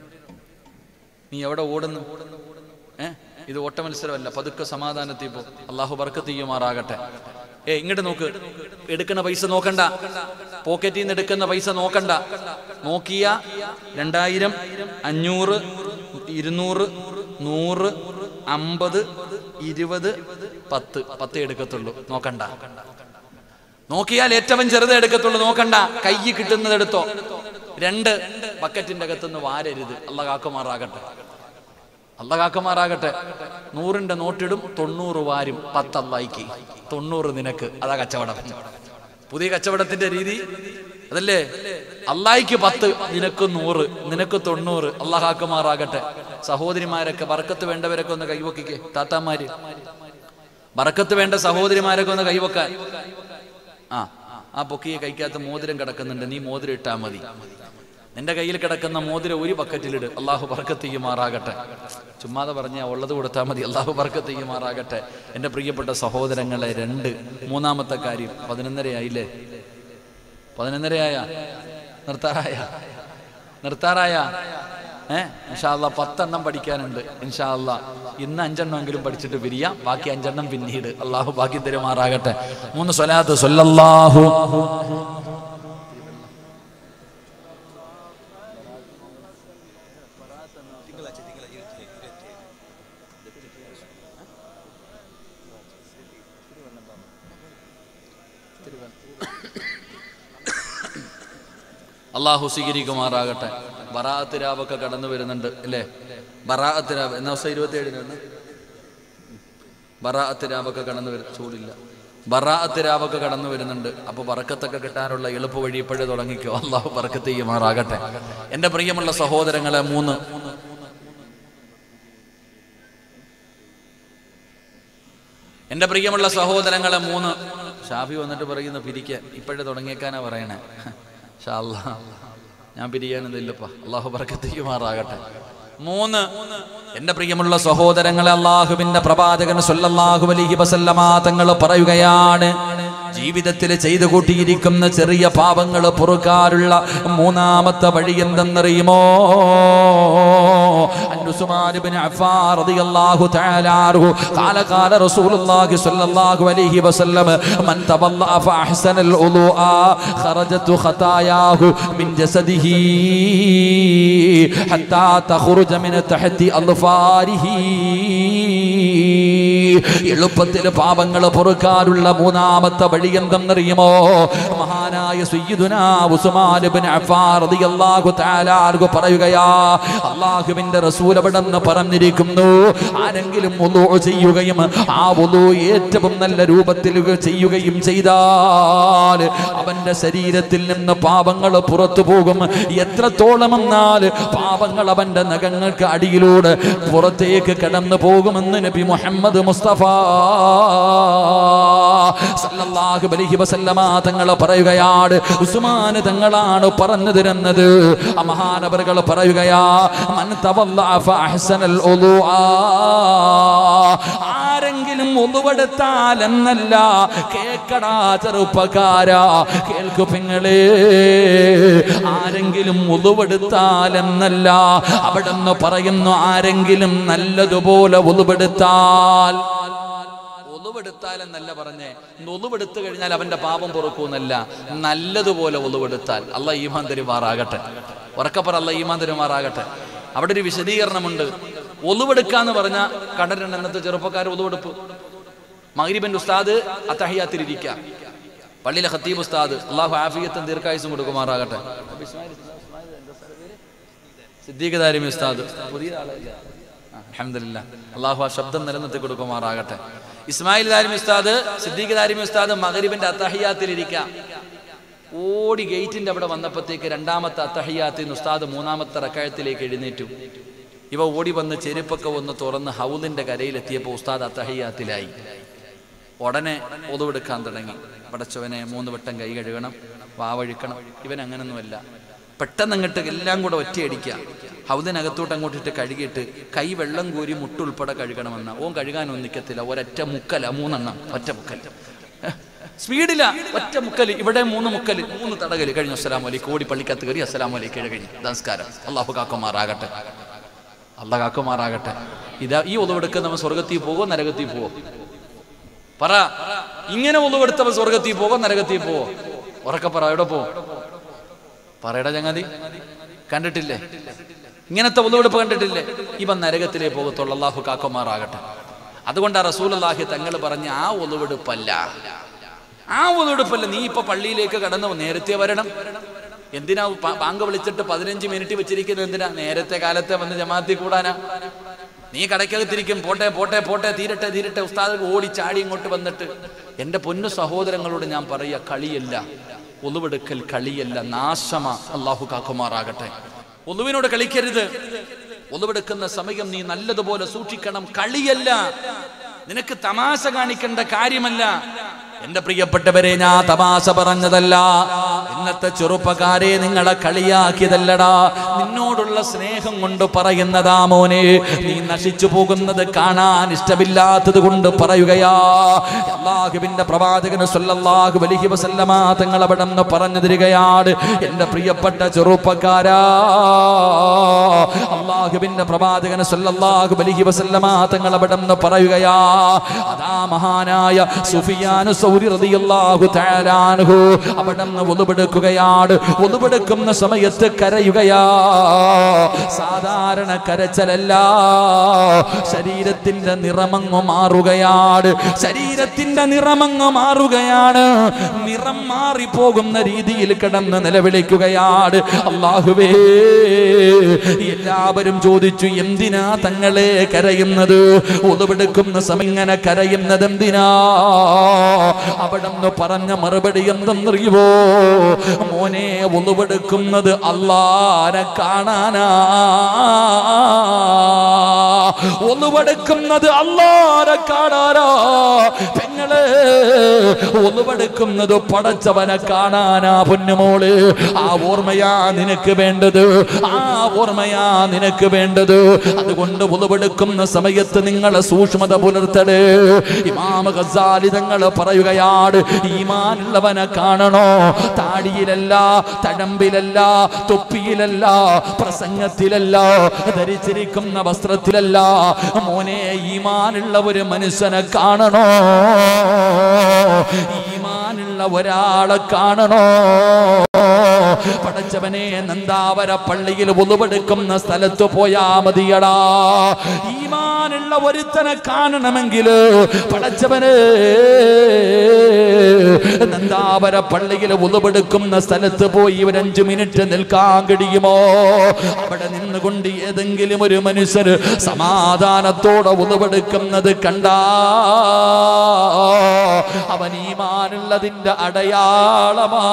നീ എവിടെ ഓടുന്നു ഏ ഇത് ഓട്ട മത്സരമല്ല പതുക്കെ സമാധാനത്തിൽ പോ അള്ളാഹു ബർക്കത്ത് ചെയ്യുമാറാകട്ടെ ഏ ഇങ്ങോട്ട് നോക്ക് എടുക്കുന്ന പൈസ നോക്കണ്ട പോക്കറ്റിൽ നിന്ന് എടുക്കുന്ന പൈസ നോക്കണ്ട നോക്കിയ രണ്ടായിരം അഞ്ഞൂറ് ഇരുന്നൂറ് നൂറ് അമ്പത് ഇരുപത് പത്ത് പത്തേ എടുക്കത്തുള്ളൂ നോക്കണ്ട നോക്കിയാൽ ഏറ്റവും ചെറുതേ എടുക്കത്തുള്ളൂ നോക്കണ്ട കൈ കിട്ടുന്നത് എടുത്തോ രണ്ട് ബക്കറ്റിന്റെ അകത്തുനിന്ന് വാരരുത് അല്ല കാക്കുമാറാകട്ടെ അല്ല കാക്കുമാറാകട്ടെ നൂറിന്റെ നോട്ടിടും തൊണ്ണൂറ് വാരും പത്തല്ലായിക്ക് തൊണ്ണൂറ് നിനക്ക് അതാ കച്ചവടം പുതിയ കച്ചവടത്തിന്റെ രീതി അതല്ലേ അള്ളായിക്ക് പത്ത് നിനക്ക് നൂറ് നിനക്ക് തൊണ്ണൂറ് അള്ളാഹാക്കുമാറാകട്ടെ സഹോദരിമാരൊക്കെ ബർക്കത്ത് വേണ്ടവരൊക്കെ ഒന്ന് കൈവക്കിക്കേ താത്താമാര് ബർക്കത്ത് വേണ്ട സഹോദരിമാരൊക്കെ ഒന്ന് കൈവക്കാൻ ആ ആ പൊക്കിയെ കൈക്കകത്ത് മോതിരം കിടക്കുന്നുണ്ട് നീ മോതിരം ഇട്ടാ മതി നിന്റെ കയ്യിൽ കിടക്കുന്ന മോതിരം ഒരു ബക്കറ്റിലിട് അള്ളാഹു ബർക്കത്ത് ചെയ്യുമാറാകട്ടെ ചുമ്മാതെ പറഞ്ഞ ഉള്ളത് കൊടുത്താൽ മതി അള്ളാഹു ബർക്കത്ത് ചെയ്യുമാറാകട്ടെ എൻ്റെ പ്രിയപ്പെട്ട സഹോദരങ്ങളെ രണ്ട് മൂന്നാമത്തെ കാര്യം പതിനൊന്നരയായില്ലേ പതിനൊന്നരയായ നിർത്താറായ നിർത്താറായ ഏ ഇൻഷാല്ല പത്തെണ്ണം പഠിക്കാനുണ്ട് ഇൻഷാല്ല ഇന്ന് അഞ്ചെണ്ണമെങ്കിലും പഠിച്ചിട്ട് പിരിയാം ബാക്കി അഞ്ചെണ്ണം പിന്നീട് അള്ളാഹു ബാക്കി തരുമാറാകട്ടെ മൂന്ന് സ്വലാത്ത് സൊല്ലല്ലാഹു അള്ളാഹു സ്വീകരിക്കുമാറാകട്ടെ ബറാഅത്ത് രാവൊക്കെ കടന്നു വരുന്നുണ്ട് അല്ലേ ബറാഅത്ത് രാവ് എന്നാ ദിവസം ഇരുപത്തി ഏഴിനാണ് ബറാഅത്ത് രാവൊക്കെ കടന്നു വരും ചൂടില്ല ബറാഅത്ത് രാവൊക്കെ കടന്നു വരുന്നുണ്ട് അപ്പൊ ബറക്കത്തൊക്കെ കിട്ടാനുള്ള എളുപ്പ വഴി ഇപ്പോഴേ തുടങ്ങിക്കോ അള്ളാഹു ബറക്കത്ത് ചെയ്യുമാറാകട്ടെ എൻ്റെ പ്രിയമുള്ള സഹോദരങ്ങളെ മൂന്ന് എൻ്റെ പ്രിയമുള്ള സഹോദരങ്ങളെ മൂന്ന് ഷാഫി വന്നിട്ട് പറയുന്നു പിരിക്കാൻ ഇപ്പോഴേ തുടങ്ങിയേക്കാനാ പറയണേ ഷാ അല്ലാ ഞാൻ പിരിയാനൊന്നുമില്ലപ്പാ അള്ളാഹു ബർക്കത്തിക്കുമാറാകട്ടെ മൂന്ന് എന്റെ പ്രിയമുള്ള സഹോദരങ്ങളെ അള്ളാഹുവിന്റെ പ്രവാചകൻ സല്ലല്ലാഹു അലൈഹി വസല്ലമ തങ്ങൾ പറയുകയാണ് ജീവിതത്തിൽ ചെയ്തു കൂട്ടിയിരിക്കുന്ന ചെറിയ പാപങ്ങൾ പൊറുക്കാനുള്ള മൂന്നാമത്തെ വഴി എന്തെന്നറിയുമോ عن عثمان بن عفان رضي الله تعالى عنه قال قال رسول الله صلى الله عليه وسلم من تولى فأحسن الوضوء خرجت خطاياه من جسده حتى تخرج من تحت أظفاره എളുപ്പത്തിൽ പാപങ്ങൾ പൊറുക്കാനുള്ള മൂന്നാമത്തെ വഴി എന്തെന്നറിയുമോ മഹാനായ സയ്യിദുനാ ഉസ്മാൻ ഇബ്നു അഫ്ഫാൻ റളിയല്ലാഹു തആല അൻഹു പറയുകയാ അള്ളാഹുവിന്റെ റസൂൽ അവിടെന്ന് പറഞ്ഞിരിക്കുന്നു ആരെങ്കിലും വുളൂ ചെയ്യുകയും ആ വുളൂ ഏറ്റവും നല്ല രൂപത്തിൽ ചെയ്യുകയും ചെയ്താൽ അവന്റെ ശരീരത്തിൽ നിന്ന് പാപങ്ങൾ പുറത്തു പോകും എത്രത്തോളം എന്നാൽ പാപങ്ങൾ അവന്റെ നഖങ്ങൾക്ക് അടിയിലൂടെ പുറത്തേക്ക് കടന്നു പോകുമെന്ന് നബി മുഹമ്മദ് മുസ്തഫ സല്ലല്ലാഹു അലൈഹി വസല്ലമ തങ്ങൾ പറയുകയാണ് ഉസ്മാൻ തങ്ങളാണ് പറഞ്ഞു തരുന്നത് ആ മഹാനവറുകൾ പറയുകയാ മൻ തവല്ലഅ ഫഅഹ്സനൽ ഉളൂആ ആരെങ്കിലും ഒന്നുപെടുത്താൽ എന്നല്ല കേക്കടാ ചെറുപ്പക്കാരാ കേൾക്കു പെങ്ങളെ ആരെങ്കിലും ഒതുവെടുത്താൽ എന്നല്ല അവിടെ പറയുന്നു ആരെങ്കിലും നല്ലതുപോലെ ഒതുവെടുത്താൽ ഒതുവ് ഒളിവെടുത്താലെന്നല്ല പറഞ്ഞേ ഒളിവെടുത്തു കഴിഞ്ഞാൽ അവന്റെ പാപം പൊറുക്കൂന്നല്ല നല്ലതുപോലെ ഒളിവെടുത്താൽ അല്ല ഈമാൻ തരുമാറാകട്ടെ ഉറക്കപ്പറ അല്ല ഈമാൻ തരുമാറാകട്ടെ അവിടെ ഒരു വിശദീകരണമുണ്ട് ഒളിവെടുക്കാന്ന് പറഞ്ഞ കണ്ടിട്ടുണ്ട് ഇന്നത്തെ ചെറുപ്പക്കാർ ഒളിവെടുപ്പ് മഗ്രിബിന്റെ ഉസ്താദ് അത്തഹിയാത്തിരിക്കുക പള്ളിയിലെ ഖത്തീബ് ഉസ്താദ് അള്ളാഹു ആഫിയത്തും ദീർഘായുസും കൊടുക്കുമാറാകട്ടെ സിദ്ദീഖ് ദാരിമി ഉസ്താദ് പുതിയ ആളല്ല അലഹമില്ല അള്ളാഹു ആ ശബ്ദം നിലനിർത്തി കൊടുക്കുമാറാകട്ടെ ഇസ്മായിൽ ദാരിമി ഉസ്താദ് സിദ്ദീഖ് ദാരിമി ഉസ്താദ് മകരിബിന്റെ അത്തഹിയാത്തിലിരിക്കാം ഓടി ഗേറ്റിന്റെ അവിടെ വന്നപ്പോഴത്തേക്ക് രണ്ടാമത്തെ അത്തഹിയാത്തിൽ ഉസ്താദ് മൂന്നാമത്തെ റക്കായത്തിലേക്ക് എഴുന്നേറ്റു ഇവ ഓടി വന്ന് ചെരുപ്പൊക്കെ ഒന്ന് തുറന്ന് ഹൗലിന്റെ കരയിലെത്തിയപ്പോൾ ഉസ്താദ് അത്തഹിയാത്തിലായി ഉടനെ ഒതുവെടുക്കാൻ തുടങ്ങി പടച്ചവനെ മൂന്ന് വട്ടം കൈ കഴുകണം വാവഴിക്കണം ഇവൻ അങ്ങനൊന്നുമല്ല പെട്ടെന്ന് അങ്ങോട്ട് എല്ലാം കൂടെ ഒറ്റയടിക്കുക ഹൗദിനകത്തോട്ട് അങ്ങോട്ടിട്ട് കഴുകിയിട്ട് കൈ വെള്ളം കോരി മുട്ടുൾപ്പെടെ കഴുകണമെന്ന ഓൻ കഴുകാനൊന്നും നിൽക്കത്തില്ല ഒരൊറ്റ മുക്കല മൂന്നെണ്ണം ഒറ്റ മുക്കൽ സ്പീഡില്ല ഒറ്റ മുക്കൽ ഇവിടെ മൂന്ന് മുക്കൽ മൂന്ന് തടകൽ കഴിഞ്ഞു അസ്സലാം വലൈക്കും ഓടി പള്ളിക്കത്ത് കയറി അസ്സലാം വലൈക്കും കഴിഞ്ഞു നമസ്കാരം അള്ളാഹു കാക്കുമാറാകട്ടെ അള്ളാഹ് കാക്കുമാറാകട്ടെ ഇതാ ഈ ഒതുവെടുക്കുന്ന സ്വർഗത്തിൽ പോകുമോ നരകത്തിൽ പോകുമോ പറ ഇങ്ങനെ ഒന്നുകൊടുത്തവ സ്വർഗത്തിൽ പോകോ നരകത്തിൽ പോവോ ഉറക്കെ പറ എവിടെ പോ പറയട ചങ്ങാതി കണ്ടിട്ടില്ലേ ഇങ്ങനത്തെ ഒന്നുകൊടുപ്പ് കണ്ടിട്ടില്ലേ ഇവൻ നരകത്തിലേ പോകത്തുള്ളൂ അള്ളാഹു കാക്കുമാറാകട്ടെ അതുകൊണ്ട് ആ റസൂൽ അള്ളാഹി തങ്ങൾ പറഞ്ഞ ആ ഒന്നുവെടുപ്പല്ല ആ ഒന്നുവെടുപ്പല്ല നീ ഇപ്പൊ പള്ളിയിലേക്ക് കടന്നു നേരത്തെ വരണം എന്തിനാ പ- ബാങ്ക് വിളിച്ചിട്ട് പതിനഞ്ച് മിനിറ്റ് വെച്ചിരിക്കുന്നത് എന്തിനാ നേരത്തെ കാലത്തെ വന്ന് ജമാഅത്തിൽ കൂടാനാ നീ കടയ്ക്കകത്തിരിക്കും പോട്ടെ പോട്ടെ പോട്ടെ തീരട്ടെ തീരട്ടെ ഉസ്താദ് ഓടി ചാടി ഇങ്ങോട്ട് വന്നിട്ട് എൻ്റെ പൊന്നു സഹോദരങ്ങളോട് ഞാൻ പറയുക കളിയല്ല ഒളിവെടുക്കൽ കളിയല്ല നാശമ അള്ളാഹു കാക്കുമാറാകട്ടെ ഒളിവിനോട് കളിക്കരുത് ഒളിവെടുക്കുന്ന സമയം നീ നല്ലതുപോലെ സൂക്ഷിക്കണം കളിയല്ല നിനക്ക് തമാശ കാണിക്കേണ്ട കാര്യമല്ല എന്റെ പ്രിയപ്പെട്ടവരെ ഞാൻ തമാശ പറഞ്ഞതല്ല ഇന്നത്തെ ചെറുപ്പക്കാരെ നിങ്ങളെ കളിയാക്കിയതല്ലടാ നിന്നോടുള്ള സ്നേഹം കൊണ്ട് പറയുന്നതാ മോനെ നീ നശിച്ചു പോകുന്നത് കാണാൻ ഇഷ്ടമില്ലാത്തത് കൊണ്ട് പറയുകയാ അള്ളാഹുവിന്റെ പ്രവാചകന് സല്ലല്ലാഹു അലൈഹി വസല്ലമ തങ്ങൾ അവിടെ നിന്ന് പറഞ്ഞു തരികയാണ് എന്റെ പ്രിയപ്പെട്ട ചെറുപ്പക്കാരാ അള്ളാഹുവിന്റെ പ്രവാചകന് സല്ലല്ലാഹു അലൈഹി വസല്ലമ തങ്ങൾ അവിടെ നിന്ന് പറയുകയാ അതാ മഹാനായ സുഫിയാനു സൗരി റളിയല്ലാഹു തആല അൻഹു അവിടെ നിന്ന് ഒതുപെടുക്കുകയാണ് ഒതുപെടുക്കുന്ന സമയത്ത് കരയുകയാ സാധാരണ കരച്ചലല്ല ശരീരത്തിന്റെ നിറമങ്ങ് മാറുകയാണ് ശരീരത്തിന്റെ നിറമങ്ങ് മാറുകയാണ് നിറം മാറിപ്പോകുന്ന രീതിയിൽ കിടന്ന് നിലവിളിക്കുകയാണ് അള്ളാഹുവേ എല്ലാവരും ചോദിച്ചു എന്തിനാ തങ്ങളെ കരയുന്നത് ഒതുവെടുക്കുന്ന സമയം ഇങ്ങനെ കരയുന്നത് എന്തിനാ അവിടെ നിന്ന് പറഞ്ഞ മറുപടി എന്തെന്നറിയുവോ മോനെ ഒതുവെടുക്കുന്നത് അള്ളാരെ കാണാനാ ഒന്നുപെടുക്കുന്നത് അള്ളാരെ കാണാനാ പെങ്ങളെ ഒന്നുപെടുക്കുന്നത് പടച്ചവനെ കാണാനാ പൊന്നുമോള് ആ ഓർമ്മയാ നിനക്ക് വേണ്ടത് ആ ഓർമ്മയാ നിനക്ക് വേണ്ടത് അതുകൊണ്ട് ഒന്നുപെടുക്കുന്ന സമയത്ത് നിങ്ങളെ സൂക്ഷ്മത പുലർത്തല് ഇമാമ ഗസാലി തങ്ങൾ പറയുകയാണ് ഈമാനുള്ളവനെ കാണണോ താടിയിലല്ല തഴമ്പിലല്ല തൊപ്പിയിലല്ല പ്രസംഗത്തിലല്ല ധരിച്ചിരിക്കുന്ന വസ്ത്രത്തിലല്ല മോനെ ഈമാനുള്ള ഒരു മനുഷ്യനെ കാണണോ ഈമാനുള്ള ഒരാളെ കാണണോ പടച്ചവനെ നന്ദാവര പള്ളിയിൽ ഉളുവെടുക്കുന്ന സ്ഥലത്ത് പോയാ മതിയടാ ഈമാനുള്ള ഒരുത്തനെ കാണണമെങ്കിൽ പടച്ചവന് നന്ദാവര പള്ളിയിൽ ഉളുവെടുക്കുന്ന സ്ഥലത്ത് പോയി ഒരു അഞ്ചു മിനിറ്റ് നിൽക്കാൻ കഴിയുമോ അവിടെ നിന്നുകൊണ്ട് ഏതെങ്കിലും ഒരു മനുഷ്യർ സമാധാനത്തോടെ ഉളുവെടുക്കുന്നത് കണ്ടാ അവൻ ഈമാനുള്ളതിന്റെ അടയാളമാ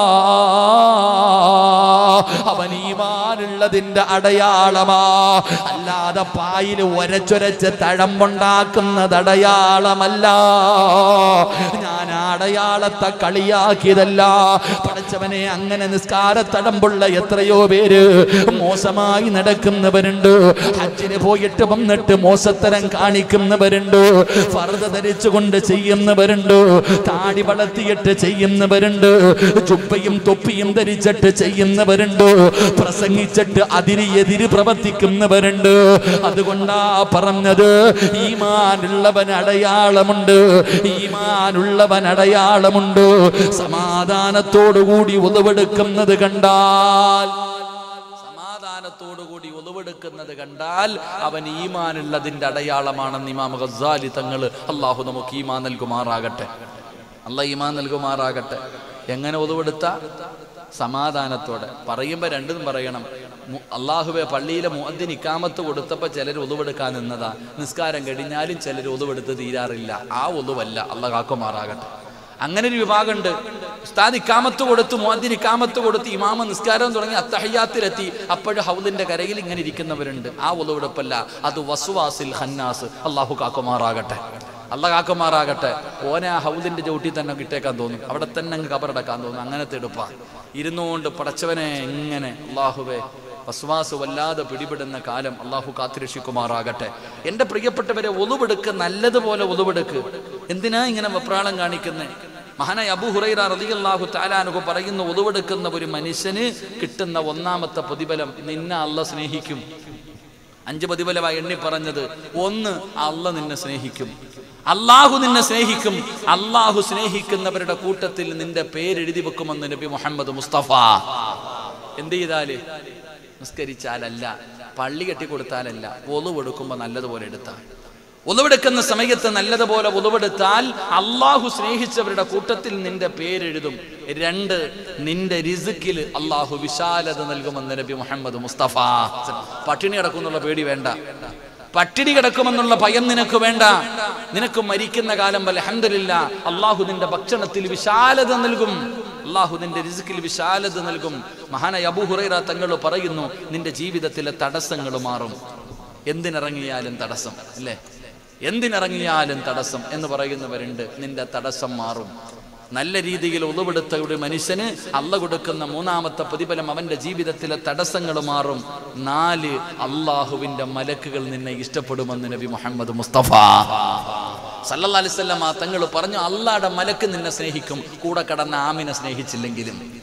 അവൻ ഈമാനുള്ളതിന്റെ അടയാളമാ അല്ലാതെ പായിൽ ഒരച്ചൊരച്ച് തഴമ്പുണ്ടാക്കുന്നത് അടയാളമല്ല ഞാൻ ആ അടയാളത്തെ കളിയാക്കിയതല്ല പഠിച്ചവനെ അങ്ങനെ നിസ്കാരത്തടമ്പുള്ള എത്രയോ പേര് മോശമായി നടക്കുന്നവരുണ്ട് ഹജ്ജിന് പോയിട്ട് വന്നിട്ട് മോശത്തരം കാണിക്കുന്നവരുണ്ട് ഫർദ ധരിച്ചുകൊണ്ട് ചെയ്യുന്നവരുണ്ട് താടി വളർത്തിയിട്ട് ചെയ്യുന്നവരുണ്ട് ചുപ്പയും തൊപ്പിയും ധരിച്ചിട്ട് ചെയ്യുന്നവരുണ്ട് പ്രസംഗിച്ചിട്ട് വിളിച്ചിട്ട് അതിന് എതിര് പ്രവർത്തിക്കുന്നവരുണ്ട് അതുകൊണ്ടാ പറഞ്ഞത് ഈമാനുള്ളവൻ അടയാളമുണ്ട് ഈമാനുള്ളവൻ അടയാളമുണ്ട് സമാധാനത്തോടുകൂടി ഉതവെടുക്കുന്നത് കണ്ടാൽ സമാധാനത്തോടുകൂടി ഒളിവെടുക്കുന്നത് കണ്ടാൽ അവൻ ഈമാനുള്ളതിന്റെ അടയാളമാണെന്ന് ഇമാം ഗസാലി തങ്ങൾ അള്ളാഹു നമുക്ക് ഈമാൻ നൽകുമാറാകട്ടെ അല്ല ഈമാൻ നൽകുമാറാകട്ടെ എങ്ങനെ ഒളിവെടുത്ത സമാധാനത്തോടെ പറയുമ്പോൾ രണ്ടും പറയണം മു- അള്ളാഹുവെ പള്ളിയിലെ മുഅദ്ദിൻ ഇക്കാമത്ത് കൊടുത്തപ്പോൾ ചിലർ ഒളിവെടുക്കാൻ നിന്നതാ നിസ്കാരം കഴിഞ്ഞാലും ചിലർ ഒളിവെടുത്ത് തീരാറില്ല ആ ഒളിവല്ല അള്ളാഹ് കാക്കുമാറാകട്ടെ അങ്ങനെ ഒരു വിഭാഗമുണ്ട് ഉസ്താദ് ഇക്കാമത്ത് കൊടുത്തു മുഅദ്ദിൻ ഇക്കാമത്ത് കൊടുത്ത് ഇമാമ നിസ്കാരം തുടങ്ങി അത്തഹയ്യാത്തിലെത്തി അപ്പോഴും ഹൗദിന്റെ കരയിൽ ഇങ്ങനെ ഇരിക്കുന്നവരുണ്ട് ആ ഒളിവെടുപ്പല്ല അത് വസുവാസിൽ ഹന്നാസ് അള്ളാഹു കാക്കുമാറാകട്ടെ അല്ല കാക്കുമാറാകട്ടെ ഓനെ ആ ഹൗദിന്റെ ചവിട്ടിൽ തന്നെ കിട്ടേക്കാൻ തോന്നും അവിടെ തന്നെ അങ്ങ് കബറടക്കാൻ തോന്നും അങ്ങനത്തെ എടുപ്പാ ഇരുന്നുകൊണ്ട് പടച്ചവനെ ഇങ്ങനെ അള്ളാഹുവേ വസ്വാസ് വല്ലാതെ പിടിപെടുന്ന കാലം അള്ളാഹു കാത്തിരക്ഷിക്കുമാറാകട്ടെ എൻ്റെ പ്രിയപ്പെട്ടവരെ ഒതുവെടുക്ക് നല്ലതുപോലെ ഒതുവെടുക്ക് എന്തിനാ ഇങ്ങനെ വെപ്രാളം കാണിക്കുന്നേ മഹാനായ അബു ഹുറൈറ റളിയല്ലാഹു തആലാനുഹു പറയുന്ന ഒതുവെടുക്കുന്ന ഒരു മനുഷ്യന് കിട്ടുന്ന ഒന്നാമത്തെ പ്രതിഫലം നിന്നെ അല്ല സ്നേഹിക്കും അഞ്ച് പ്രതിഫലമായി എണ്ണി പറഞ്ഞത് ഒന്ന് അല്ല നിന്നെ സ്നേഹിക്കും അള്ളാഹു നിന്നെ സ്നേഹിക്കും അള്ളാഹു സ്നേഹിക്കുന്നവരുടെ കൂട്ടത്തിൽ നിന്റെ പേരെഴുതി വെക്കുമെന്ന് നബി മുഹമ്മദ് മുസ്തഫ എന്ത് ചെയ്താല് നിസ്കരിച്ചാലല്ല പള്ളി കെട്ടിക്കൊടുത്താലല്ല ഒളിവെടുക്കുമ്പോൾ നല്ലതുപോലെ എടുത്താൽ ഒളിവെടുക്കുന്ന സമയത്ത് നല്ലതുപോലെ ഒളിവെടുത്താൽ അള്ളാഹു സ്നേഹിച്ചവരുടെ കൂട്ടത്തിൽ നിന്റെ പേരെഴുതും രണ്ട് നിന്റെ റിസുക്കിൽ അള്ളാഹു വിശാലത നൽകുമെന്ന് നബി മുഹമ്മദ് മുസ്തഫ പട്ടിണി കിടക്കുന്നുള്ള പേടി വേണ്ട പട്ടിണി കിടക്കുമെന്നുള്ള ഭയം നിനക്ക് വേണ്ട നിനക്ക് മരിക്കുന്ന കാലം വല്ല അഹമ്മദില്ല അള്ളാഹു നിന്റെ ഭക്ഷണത്തിൽ വിശാലത നൽകും അള്ളാഹു നിന്റെ റിസുക്കിൽ വിശാലത നൽകും മഹാനായ അബൂ ഹുറൈറ തങ്ങൾ പറയുന്നു നിന്റെ ജീവിതത്തിലെ തടസ്സങ്ങൾ മാറും എന്തിനിറങ്ങിയാലും തടസ്സം അല്ലേ എന്തിനിറങ്ങിയാലും തടസ്സം എന്ന് പറയുന്നവരുണ്ട് നിന്റെ തടസ്സം മാറും നല്ല രീതിയിൽ ഉളവെടുത്ത ഒരു മനുഷ്യന് അല്ല കൊടുക്കുന്ന മൂന്നാമത്തെ പ്രതിഫലം അവന്റെ ജീവിതത്തിലെ തടസ്സങ്ങൾ മാറും നാല് അള്ളാഹുവിന്റെ മലക്കുകൾ നിന്നെ ഇഷ്ടപ്പെടുമെന്ന് നബി മുഹമ്മദ് മുസ്തഫ സല്ലല്ലാഹു അലൈഹി വസല്ലമ തങ്ങൾ പറഞ്ഞു അള്ളാഹുടെ മലക്ക് നിന്നെ സ്നേഹിക്കും കൂടെ കടന്ന ആമിനെ സ്നേഹിച്ചില്ലെങ്കിലും